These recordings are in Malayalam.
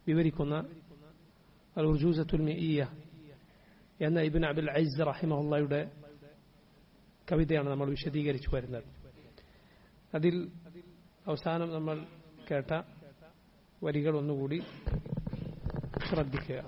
വിവരിക്കുന്ന അൽ ഉർജൂസത്തുൽ മിയ എന്ന ഇബിൻ അബുൽ ഐസ് റഹിമഹുള്ളയുടെ കവിതയാണ് നമ്മൾ വിശദീകരിച്ചു വരുന്നത് അതിൽ അവസാനം നമ്മൾ കേട്ട വരികൾ ഒന്നുകൂടി ശ്രദ്ധിക്കുക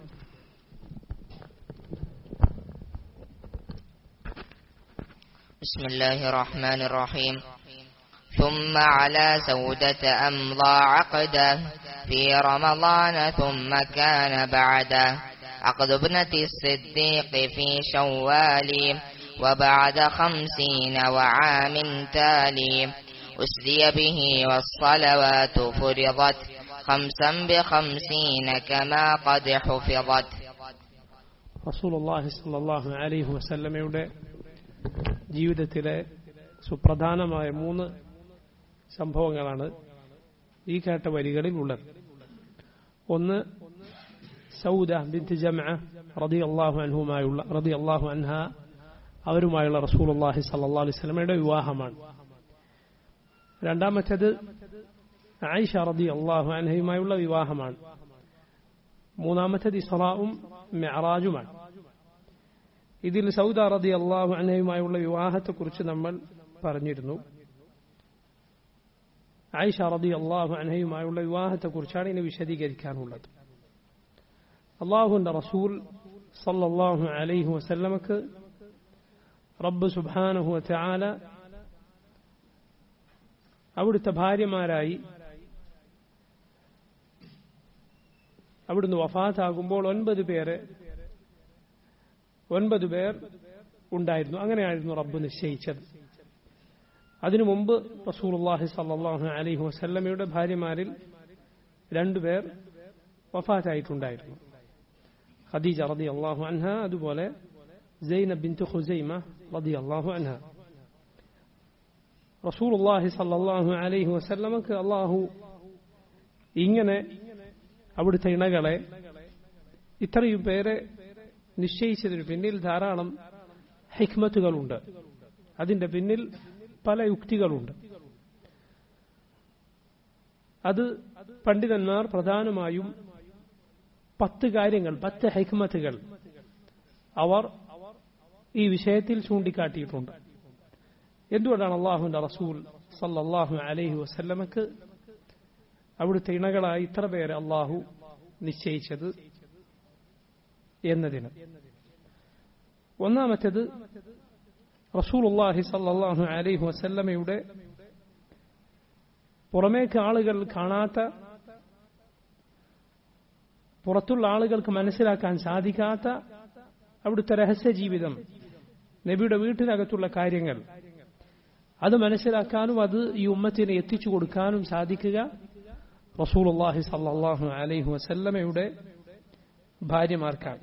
بسم الله الرحمن الرحيم ثم على سودة أمضى عقده في رمضان ثم كان بعده عقد ابنة الصديق في شوال وبعد خمسين وعام تالي أسري به والصلوات فرضت خمسا بخمسين كما قد حفظت റസൂലുള്ളാഹി സ്വല്ലല്ലാഹു അലൈഹി വസല്ലമയുടെ ജീവിതത്തിലെ സുപ്രധാനമായ മൂന്ന് സംഭവങ്ങളാണ് ഈ കേട്ട വരികളിൽ ഉള്ളത് ഒന്ന് സൗദ ബിൻത് ജമഅ റളിയല്ലാഹു അൻഹുമായുള്ള റളിയല്ലാഹു അൻഹ അവരുമായുള്ള റസൂലുള്ളാഹി സ്വല്ലല്ലാഹു അലൈഹി വസല്ലമയുടെ വിവാഹമാണ് രണ്ടാമത്തേത് ആയിഷ റളിയല്ലാഹു അൻഹയുമായുള്ള വിവാഹമാണ് മൂന്നാമത്തേത് ഇസ്രാവും മെഹറാജുമാണ് ഇതിൽ സൗദ റതി അള്ളാഹു അനയുമായുള്ള വിവാഹത്തെക്കുറിച്ച് നമ്മൾ പറഞ്ഞിരുന്നു ആയിഷ റതി അള്ളാഹു അനഹയുമായുള്ള വിവാഹത്തെക്കുറിച്ചാണ് ഇനി വിശദീകരിക്കാനുള്ളത് അള്ളാഹുന്റെ റസൂൽ സല്ലല്ലാഹു അലൈഹി വസല്ലമക്ക് റബ്ബ് സുബ്ഹാനഹു വതആല അവിടുത്തെ ഭാര്യമാരായി അവിടുന്ന് വഫാത്താകുമ്പോൾ ഒൻപത് പേര് ഒൻപത് പേർ ഉണ്ടായിരുന്നു അങ്ങനെയായിരുന്നു റബ്ബ് നിശ്ചയിച്ചത് അതിനു മുമ്പ് റസൂലുള്ളാഹി സല്ലല്ലാഹു അലൈഹി വസല്ലമയുടെ ഭാര്യമാരിൽ രണ്ടുപേർ വഫാത്തായിട്ടുണ്ടായിരുന്നു ഖദീജ റതി അള്ളാഹു അൻഹ അതുപോലെ സൈനബ് ബിൻതു ഖുസൈമ റതി അള്ളാഹു അൻഹ റസൂലുള്ളാഹി സല്ലല്ലാഹു അലൈഹി വസല്ലമക്ക് അള്ളാഹു ഇങ്ങനെ അവിടുത്തെ ഇണകളെ ഇത്രയും പേരെ നിശ്ചയിച്ചതിന് പിന്നിൽ ധാരാളം ഹിക്മത്തുകളുണ്ട് അതിന്റെ പിന്നിൽ പല യുക്തികളുണ്ട് അത് പണ്ഡിതന്മാർ പ്രധാനമായും പത്ത് കാര്യങ്ങൾ പത്ത് ഹൈക്മത്തുകൾ അവർ ഈ വിഷയത്തിൽ ചൂണ്ടിക്കാട്ടിയിട്ടുണ്ട് എന്തുകൊണ്ടാണ് അള്ളാഹുന്റെ റസൂൽ സല്ലല്ലാഹു അലൈഹി വസല്ലമക്ക് അവിടുത്തെ ഇണകളായി ഇത്ര പേരെ അള്ളാഹു നിശ്ചയിച്ചത് എന്നതിന് ഒന്നാമത്തേത് റസൂലുള്ളാഹി സല്ലല്ലാഹു അലൈഹി വസല്ലമയുടെ പുറമേക്ക് ആളുകൾ കാണാത്ത പുറത്തുള്ള ആളുകൾക്ക് മനസ്സിലാക്കാൻ സാധിക്കാത്ത അവിടുത്തെ രഹസ്യ ജീവിതം നബിയുടെ വീട്ടിനകത്തുള്ള കാര്യങ്ങൾ അത് മനസ്സിലാക്കാനും അത് ഈ ഉമ്മത്തിന് എത്തിച്ചു കൊടുക്കാനും സാധിക്കുക റസൂലുള്ളാഹി സല്ലല്ലാഹു അലൈഹി വസല്ലമയുടെ ഭാര്യമാർക്കാണ്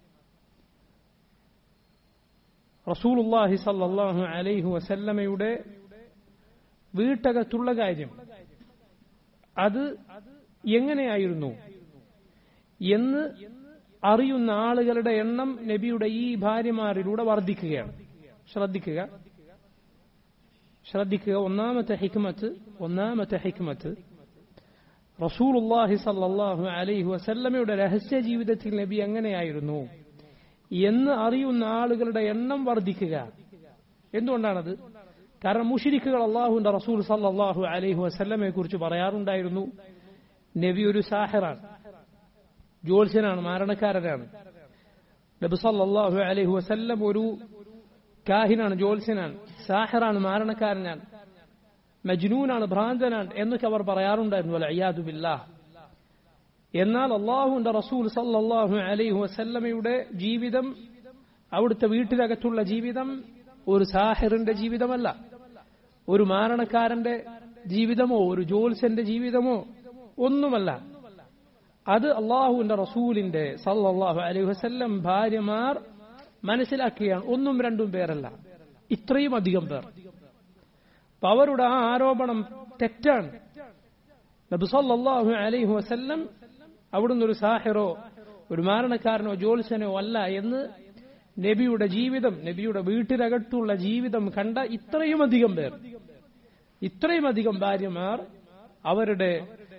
റസൂലുള്ളാഹി സല്ലല്ലാഹു അലൈഹി വസല്ലമയുടെ വീട്ടകത്തുള്ള കാര്യം അത് എങ്ങനെയായിരുന്നു എന്ന് അറിയുന്ന ആളുകളുടെ എണ്ണം നബിയുടെ ഈ ഭാര്യമാരിലൂടെ വർദ്ധിക്കുകയാണ് ശ്രദ്ധിക്കുക ശ്രദ്ധിക്കുക ഒന്നാമത്തെ ഹിക്മത്ത് ഒന്നാമത്തെ ഹിക്മത്ത് റസൂലുള്ളാഹി സല്ലല്ലാഹു അലൈഹി വസല്ലമയുടെ രഹസ്യ ജീവിതത്തിൽ നബി എങ്ങനെയായിരുന്നു എന്ന് അറിയുന്ന ആളുകളുടെ എണ്ണം വർദ്ധിക്കുക എന്തുകൊണ്ടാണത് കാരണം മുഷിരിക്കുകൾ അള്ളാഹുന്റെ റസൂൽ സല്ലല്ലാഹു അലൈഹി വസല്ലമയെ കുറിച്ച് പറയാറുണ്ടായിരുന്നു നബി ഒരു സാഹിറാണ് ജ്യോത്സ്യനാണ് മാരണക്കാരനാണ് നബി സല്ലല്ലാഹു അലൈഹി വസല്ലം ഒരു കാഹിനാണ് ജ്യോത്സ്യനാണ് സാഹിറാണ് മാരണക്കാരനാണ് മജ്നൂനാണ് ഭ്രാന്തനാണ് എന്നൊക്കെ അവർ പറയാറുണ്ടായിരുന്നു അല്ല അയ്യാദു ബില്ലാഹ് എന്നാൽ അള്ളാഹുന്റെ റസൂൽ സല്ലല്ലാഹു അലൈഹി വസല്ലമയുടെ ജീവിതം അവിടുത്തെ വീട്ടിനകത്തുള്ള ജീവിതം ഒരു സാഹിറിന്റെ ജീവിതമല്ല ഒരു മാരണക്കാരന്റെ ജീവിതമോ ഒരു ജോത്സ്യന്റെ ജീവിതമോ ഒന്നുമല്ല അത് അള്ളാഹുവിന്റെ റസൂലിന്റെ സല്ലല്ലാഹു അലൈഹി വസല്ലം ഭാര്യമാർ മനസ്സിലാക്കുകയാണ് ഒന്നും രണ്ടും പേരല്ല ഇത്രയും അധികം പേർ അപ്പൊ അവരുടെ ആ ആരോപണം തെറ്റാണ് നബി സല്ലല്ലാഹു അലൈഹി വസല്ലം അവിടുന്ന് ഒരു സാഹിറോ ഒരു മാരണക്കാരനോ ജോത്സ്യനോ അല്ല എന്ന് നബിയുടെ ജീവിതം നബിയുടെ വീട്ടിനകത്തുള്ള ജീവിതം കണ്ട ഇത്രയും അധികം പേർ ഇത്രയും അധികം ഭാര്യമാർ അവരുടെ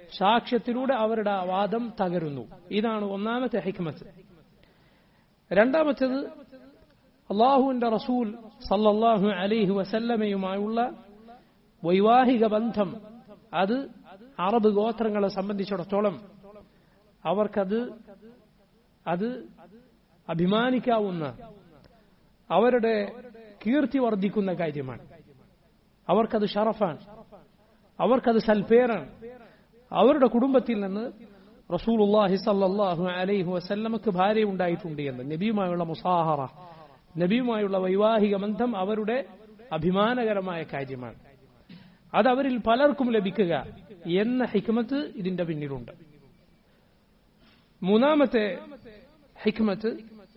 സാക്ഷ്യത്തിലൂടെ അവരുടെ ആ വാദം തകരുന്നു ഇതാണ് ഒന്നാമത്തെ ഹിക്മത്ത് രണ്ടാമത്തേത് അള്ളാഹുവിന്റെ റസൂൽ സല്ലല്ലാഹു അലൈഹി വസല്ലമയുമായുള്ള വൈവാഹിക ബന്ധം അത് അറബ് ഗോത്രങ്ങളെ സംബന്ധിച്ചിടത്തോളം അവർക്കത് അത് അഭിമാനിക്കാവുന്ന അവരുടെ കീർത്തി വർദ്ധിക്കുന്ന കാര്യമാണ് അവർക്കത് ഷറഫാണ് അവർക്കത് സൽപേരാണ് അവരുടെ കുടുംബത്തിൽ നിന്ന് റസൂലുള്ളാഹി സല്ലല്ലാഹു അലൈഹി വസല്ലമക്ക് ഭാര്യ ഉണ്ടായിട്ടുണ്ട് എന്ന് നബിയുമായുള്ള മുസാഹറ നബിയുമായുള്ള വൈവാഹിക ബന്ധം അവരുടെ അഭിമാനകരമായ കാര്യമാണ് അത് അവരിൽ പലർക്കും ലഭിക്കുക എന്ന ഹിക്മത്ത് ഇതിന്റെ പിന്നിലുണ്ട് മൂന്നാമത്തെ ഹിക്മത്ത്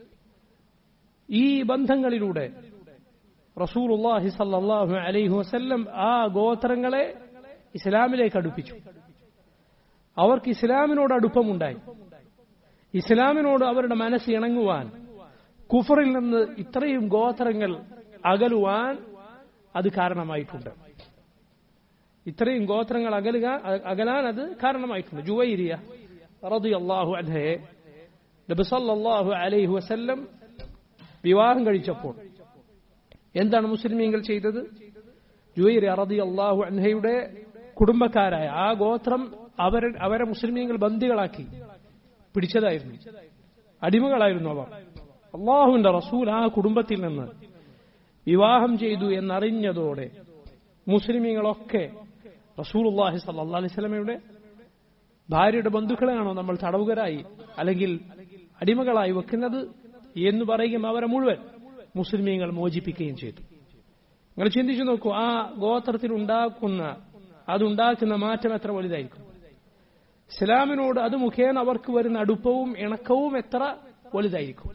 ഈ ബന്ധങ്ങളിലൂടെ റസൂലുള്ളാഹി സല്ലല്ലാഹു അലൈഹി വസല്ലം ആ ഗോത്രങ്ങളെ ഇസ്ലാമിലേക്ക് അടുപ്പിച്ചു അവർക്ക് ഇസ്ലാമിനോട് അടുപ്പമുണ്ടായി ഇസ്ലാമിനോട് അവരുടെ മനസ്സ് ഇണങ്ങുവാൻ കുഫറിൽ നിന്ന് ഇത്രയും ഗോത്രങ്ങൾ അകലുവാൻ അത് കാരണമായിട്ടുണ്ട് ഇത്രയും ഗോത്രങ്ങൾ അകലുക അകലാൻ അത് കാരണമായിട്ടുണ്ട് ജുവൈരിയ റളിയല്ലാഹു അൻഹയെ നബി സല്ലല്ലാഹു അലൈഹി വസല്ലം വിവാഹം കഴിച്ചപ്പോൾ എന്താണ് മുസ്ലിമീങ്ങൾ ചെയ്തത് ജുവൈരി റളിയല്ലാഹു അൻഹയുടെ കുടുംബക്കാരായ ആ ഗോത്രം അവരെ അവരെ മുസ്ലിമീങ്ങൾ ബന്ദികളാക്കി പിടിച്ചതായിരുന്നു അടിമകളായിരുന്നു അവർ അള്ളാഹുവിന്റെ റസൂൽ ആ കുടുംബത്തിൽ നിന്ന് വിവാഹം ചെയ്തു എന്നറിഞ്ഞതോടെ മുസ്ലിമീങ്ങളൊക്കെ റസൂലുള്ളാഹി സല്ലല്ലാഹു അലൈഹി വസല്ലമയുടെ ഭാര്യയുടെ ബന്ധുക്കളെയാണോ നമ്മൾ തടവുകരായി അല്ലെങ്കിൽ അടിമകളായി വെക്കുന്നത് എന്ന് പറയുകയും അവരെ മുഴുവൻ മുസ്ലിമീങ്ങൾ മോചിപ്പിക്കുകയും ചെയ്തു നിങ്ങൾ ചിന്തിച്ചു നോക്കൂ ആ ഗോത്രത്തിൽ ഉണ്ടാക്കുന്ന അതുണ്ടാക്കുന്ന മാറ്റം എത്ര വലുതായിരിക്കും ഇസ്ലാമിനോട് അത് മുഖേന അവർക്ക് വരുന്ന അടുപ്പവും ഇണക്കവും എത്ര വലുതായിരിക്കും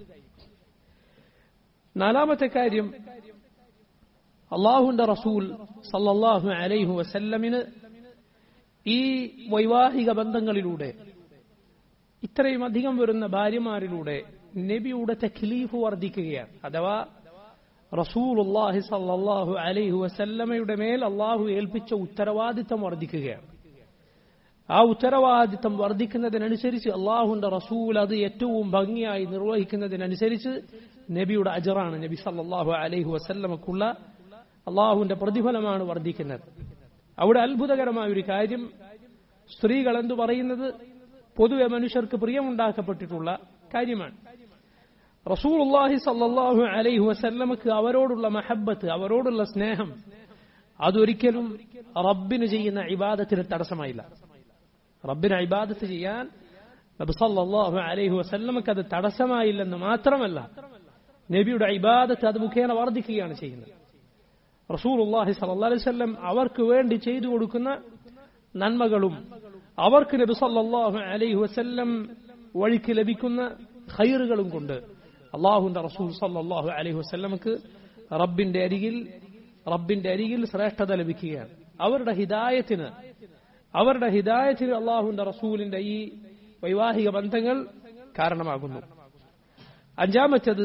നാലാമത്തെ കാര്യം അള്ളാഹുന്റെ റസൂൽ സല്ലല്ലാഹു അലൈഹി വസല്ലമിന് ഈ വൈവാഹിക ബന്ധങ്ങളിലൂടെ ഇത്രയും അധികം വരുന്ന ഭാര്യമാരിലൂടെ നബിയുടെ തഖ്ലീഫ് വർദ്ധിക്കുകയാണ് അഥവാ റസൂലുള്ളാഹി സല്ലല്ലാഹു അലൈഹി വസല്ലമയുടെ മേൽ അള്ളാഹു ഏൽപ്പിച്ച ഉത്തരവാദിത്തം വർദ്ധിക്കുകയാണ് ആ ഉത്തരവാദിത്തം വർദ്ധിക്കുന്നതിനനുസരിച്ച് അള്ളാഹുന്റെ റസൂൽ അത് ഏറ്റവും ഭംഗിയായി നിർവഹിക്കുന്നതിനനുസരിച്ച് നബിയുടെ അജറാണ് നബി സല്ലല്ലാഹു അലൈഹി വസല്ലമക്കുള്ള അള്ളാഹുവിന്റെ പ്രതിഫലമാണ് വർദ്ധിക്കുന്നത് അവിടെ അത്ഭുതകരമായ ഒരു കാര്യം സ്ത്രീകൾ എന്തു പറയുന്നത് പൊതുവെ മനുഷ്യർക്ക് പ്രിയമുണ്ടാക്കപ്പെട്ടിട്ടുള്ള കാര്യമാണ് റസൂലുള്ളാഹി സല്ലല്ലാഹു അലൈഹി വസല്ലമക്ക് അവരോടുള്ള മഹബത്ത് അവരോടുള്ള സ്നേഹം അതൊരിക്കലും റബ്ബിന് ചെയ്യുന്ന ഇബാദത്തിന് തടസ്സമായില്ല റബ്ബിന് ഇബാദത്ത് ചെയ്യാൻ നബി സല്ലല്ലാഹു അലൈഹി വസല്ലമക്ക് അത് തടസ്സമായില്ലെന്ന് മാത്രമല്ല നബിയുടെ ഇബാദത്ത് അത് മുഖേന വർദ്ധിക്കുകയാണ് ചെയ്യുന്നത് റസൂലുള്ളാഹി സല്ലല്ലാഹു അലൈഹി വസല്ലം അവർക്ക് വേണ്ടി ചെയ്തു കൊടുക്കുന്ന നന്മകളും അവർക്ക് നബി സല്ലല്ലാഹു അലൈഹി വസല്ലം വഴിക്ക് ലഭിക്കുന്ന ഖൈറുകളും കൊണ്ട് അള്ളാഹുന്റെ റസൂൽ സല്ലല്ലാഹു അലൈഹി വസല്ലമക്ക് റബ്ബിന്റെ അരികിൽ റബ്ബിന്റെ അരികിൽ ശ്രേഷ്ഠത ലഭിക്കുകയാണ് അവരുടെ ഹിദായത്തിന് അവരുടെ ഹിദായത്തിന് അള്ളാഹുന്റെ റസൂലിന്റെ ഈ വൈവാഹിക ബന്ധങ്ങൾ കാരണമാകുന്നു അഞ്ചാമത്തത്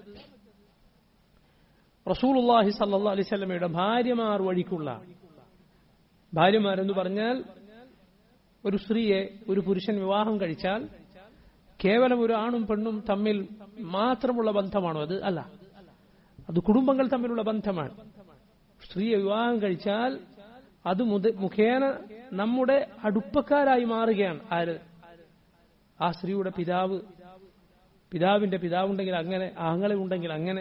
റസൂലുള്ളാഹി സല്ലല്ലാഹു അലൈഹി വസല്ലമയുടെ ഭാര്യമാർ വഴിക്കുള്ള ഭാര്യമാരെന്ന് പറഞ്ഞാൽ ഒരു സ്ത്രീയെ ഒരു പുരുഷൻ വിവാഹം കഴിച്ചാൽ കേവലം ഒരു ആണും പെണ്ണും തമ്മിൽ മാത്രമുള്ള ബന്ധമാണോ അത് അല്ല അത് കുടുംബങ്ങൾ തമ്മിലുള്ള ബന്ധമാണ് സ്ത്രീയെ വിവാഹം കഴിച്ചാൽ അത് മുഖേന നമ്മുടെ അടുപ്പക്കാരായി മാറുകയാണ് ആര് ആ സ്ത്രീയുടെ പിതാവ് പിതാവിന്റെ പിതാവുണ്ടെങ്കിൽ അങ്ങനെ ആങ്ങളെ ഉണ്ടെങ്കിൽ അങ്ങനെ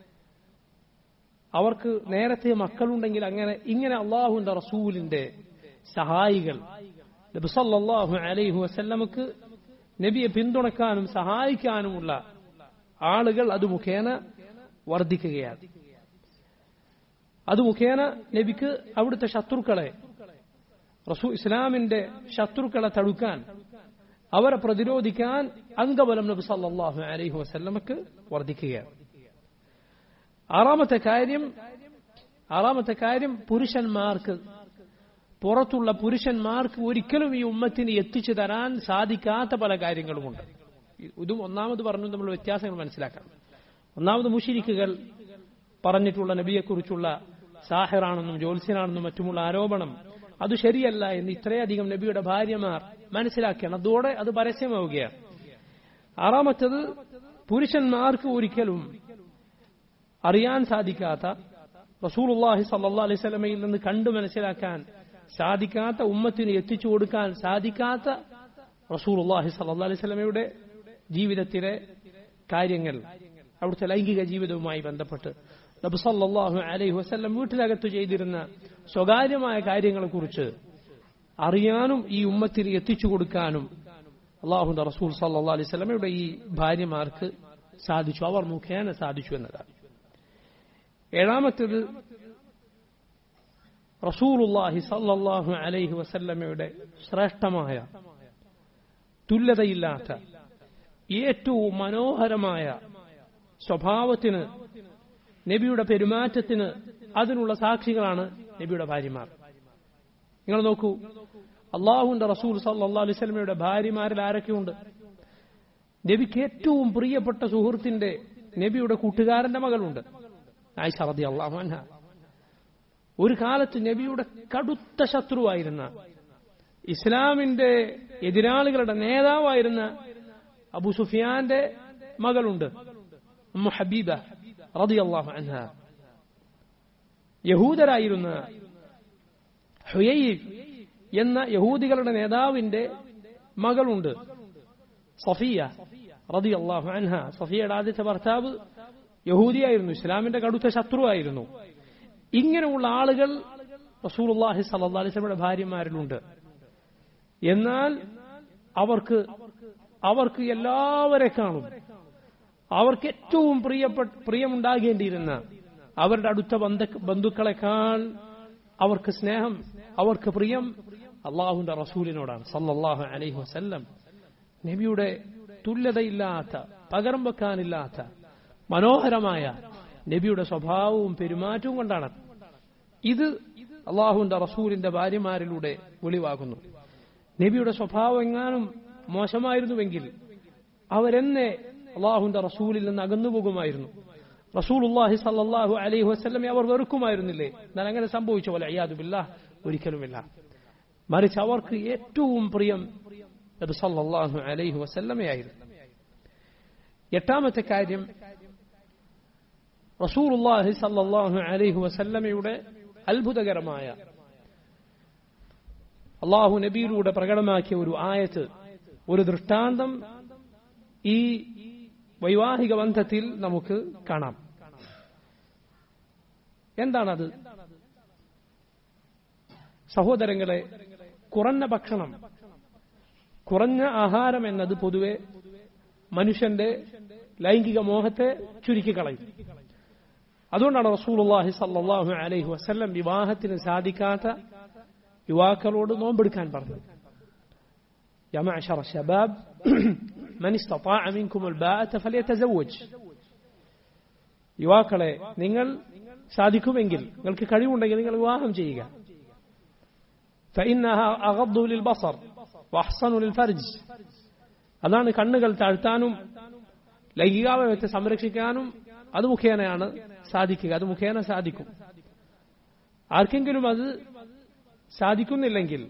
അവർക്ക് നേരത്തെ മക്കളുണ്ടെങ്കിൽ അങ്ങനെ ഇങ്ങനെ അള്ളാഹുന്റെ റസൂലിന്റെ സഹായികൾ നബിസല്ലാഹു അലൈഹി വസല്ലമക്ക് നബിയെ പിന്തുണക്കാനും സഹായിക്കാനുമുള്ള ആളുകൾ അത് മുഖേന വർദ്ധിക്കുകയാണ് അത് മുഖേന നബിക്ക് അവിടുത്തെ ശത്രുക്കളെ റസൂ ഇസ്ലാമിന്റെ ശത്രുക്കളെ തടുക്കാൻ അവരെ പ്രതിരോധിക്കാൻ അംഗബലം നബി സല്ലാഹു അലൈഹി വസല്ലമക്ക് വർദ്ധിക്കുകയാണ് ആറാമത്തെ കാര്യം ആറാമത്തെ കാര്യം പുരുഷന്മാർക്ക് പുറത്തുള്ള പുരുഷന്മാർക്ക് ഒരിക്കലും ഈ ഉമ്മത്തിന് എത്തിച്ചു തരാൻ സാധിക്കാത്ത പല കാര്യങ്ങളുമുണ്ട് ഇതും ഒന്നാമത് പറഞ്ഞു നമ്മൾ വ്യത്യാസങ്ങൾ മനസ്സിലാക്കണം ഒന്നാമത് മുഷിരിക്കുകൾ പറഞ്ഞിട്ടുള്ള നബിയെക്കുറിച്ചുള്ള സാഹിറാണെന്നും ജ്യോത്സ്യനാണെന്നും മറ്റുമുള്ള ആരോപണം അത് ശരിയല്ല എന്ന് ഇത്രയധികം നബിയുടെ ഭാര്യമാർ മനസ്സിലാക്കിയാണ് അതോടെ അത് പരസ്യമാവുകയാണ് ആറാമത്തത് പുരുഷന്മാർക്ക് ഒരിക്കലും അറിയാൻ സാധിക്കാത്ത റസൂലുള്ളാഹി സല്ലല്ലാഹു അലൈഹി വസല്ലമയിൽ നിന്ന് കണ്ടു മനസ്സിലാക്കാൻ സാധിക്കാത്ത ഉമ്മത്തിന് എത്തിച്ചു കൊടുക്കാൻ സാധിക്കാത്ത റസൂലുള്ളാഹി സല്ലല്ലാഹു അലൈഹി വസല്ലമയുടെ ജീവിതത്തിലെ കാര്യങ്ങൾ അവിടുത്തെ ലൈംഗിക ജീവിതവുമായി ബന്ധപ്പെട്ട് നബി സല്ലല്ലാഹു അലൈഹി വസല്ലം വീട്ടിനകത്ത് ചെയ്തിരുന്ന സ്വകാര്യമായ കാര്യങ്ങളെക്കുറിച്ച് അറിയാനും ഈ ഉമ്മത്തിന് എത്തിച്ചു കൊടുക്കാനും അള്ളാഹുന്റെ റസൂൽ സല്ലല്ലാഹു അലൈഹി വസല്ലമയുടെ ഈ ഭാര്യമാർക്ക് സാധിച്ചു അവർ മുഖേന സാധിച്ചു എന്നതാണ് ഏഴാമത്തേത് റസൂലുള്ളാഹി സല്ലല്ലാഹു അലൈഹി വസല്ലമയുടെ ശ്രേഷ്ഠമായ തുല്യതയില്ലാത്ത ഏറ്റവും മനോഹരമായ സ്വഭാവത്തിന് നബിയുടെ പെരുമാറ്റത്തിന് അതിനുള്ള സാക്ഷികളാണ് നബിയുടെ ഭാര്യമാർ നിങ്ങൾ നോക്കൂ അള്ളാഹുന്റെ റസൂൽ സല്ലല്ലാഹു അലൈഹി വസല്ലമയുടെ ഭാര്യമാരിൽ ആരൊക്കെയുണ്ട് നബിക്ക് ഏറ്റവും പ്രിയപ്പെട്ട സുഹൃത്തിന്റെ നബിയുടെ കൂട്ടുകാരന്റെ മകളുണ്ട് ആയിഷ റതി അള്ളാഹു അൻഹ ഒരു കാലത്ത് നബിയുടെ കടുത്ത ശത്രുവായിരുന്ന ഇസ്ലാമിന്റെ എതിരാളികളുടെ നേതാവായിരുന്ന അബു സുഫിയാന്റെ മകളുണ്ട് ഉമ്മു ഹബീബ റതി അള്ളാഹു അൻഹ യഹൂദരായിരുന്ന ഹുയൈ എന്ന യഹൂദികളുടെ നേതാവിന്റെ മകളുണ്ട് സഫിയ റതി അള്ളാഹു അൻഹ സഫിയയുടെ ആദ്യത്തെ ഭർത്താവ് യഹൂദിയായിരുന്നു ഇസ്ലാമിന്റെ കടുത്ത ശത്രുവായിരുന്നു ഇങ്ങനെയുള്ള ആളുകൾ റസൂലുള്ളാഹി സല്ലല്ലാഹു അലൈഹി വസല്ലമയുടെ ഭാര്യമാരിലുണ്ട് എന്നാൽ അവർക്ക് അവർക്ക് എല്ലാവരെ കാണും അവർക്ക് ഏറ്റവും പ്രിയപ്പെട്ട പ്രിയമുണ്ടാകേണ്ടിയിരുന്ന അവരുടെ അടുത്ത ബന്ധ ബന്ധുക്കളെക്കാൾ അവർക്ക് സ്നേഹം അവർക്ക് പ്രിയം അള്ളാഹുന്റെ റസൂലിനോടാണ് സല്ലല്ലാഹു അലൈഹി വസല്ലം നബിയുടെ തുല്യതയില്ലാത്ത പകരം വെക്കാനില്ലാത്ത മനോഹരമായ നബിയുടെ സ്വഭാവവും പെരുമാറ്റവും കൊണ്ടാണ് ഇത് അള്ളാഹുവിന്റെ റസൂലിന്റെ ഭാര്യമാരിലൂടെ വെളിവാകുന്നു നബിയുടെ സ്വഭാവം എങ്ങാനും മോശമായിരുന്നുവെങ്കിൽ അവരെന്നെ അള്ളാഹുന്റെ റസൂലിൽ നിന്ന് അകന്നു പോകുമായിരുന്നു റസൂൽ അള്ളാഹി സല്ലാഹു അലൈഹി വസ്ലമെ അവർ വെറുക്കുമായിരുന്നില്ലേ എന്നാൽ അങ്ങനെ സംഭവിച്ച പോലെ അയ്യാദുബില്ല ഒരിക്കലുമില്ല മറിച്ച് അവർക്ക് ഏറ്റവും പ്രിയം നബി സല്ലാഹു അലൈഹി വസല്ലമയായിരുന്നു എട്ടാമത്തെ കാര്യം റസൂലുള്ളാഹി സല്ലല്ലാഹു അലൈഹി വസല്ലമയുടെ അത്ഭുതകരമായ അള്ളാഹു നബിയിലൂടെ പ്രകടമാക്കിയ ഒരു ആയത്ത് ഒരു ദൃഷ്ടാന്തം ഈ വൈവാഹിക ബന്ധത്തിൽ നമുക്ക് കാണാം എന്താണത് സഹോദരങ്ങളെ കുറഞ്ഞ ഭക്ഷണം കുറഞ്ഞ ആഹാരം എന്നത് പൊതുവെ മനുഷ്യന്റെ ലൈംഗിക മോഹത്തെ ചുരുക്കിക്കളയും അതുകൊണ്ടാണ് റസൂലുള്ളാഹി സല്ലല്ലാഹു അലൈഹി വസല്ലം വിവാഹത്തിന് സാധിക്കാത്ത യുവാക്കളോട് നോമ്പെടുക്കാൻ പറഞ്ഞത് يا معشر الشباب من استطاع منكم الباءة فليتزوج യുവാക്കളെ നിങ്ങൾ സാധിക്കുമെങ്കിൽ നിങ്ങൾക്ക് കഴിവുണ്ടെങ്കിൽ നിങ്ങൾ വിവാഹം ചെയ്യുക فإنها أغض للبصر وأحصن للفرج അതാണ് കണ്ണുകൾ താഴ്ത്താനും ലൈംഗികാവയവത്തെ സംരക്ഷിക്കാനും അത് മുഖേനയാണ് സാധിക്കുക അത് മുഖേന സാധിക്കും ആർക്കെങ്കിലും അത് സാധിക്കുന്നില്ലെങ്കിൽ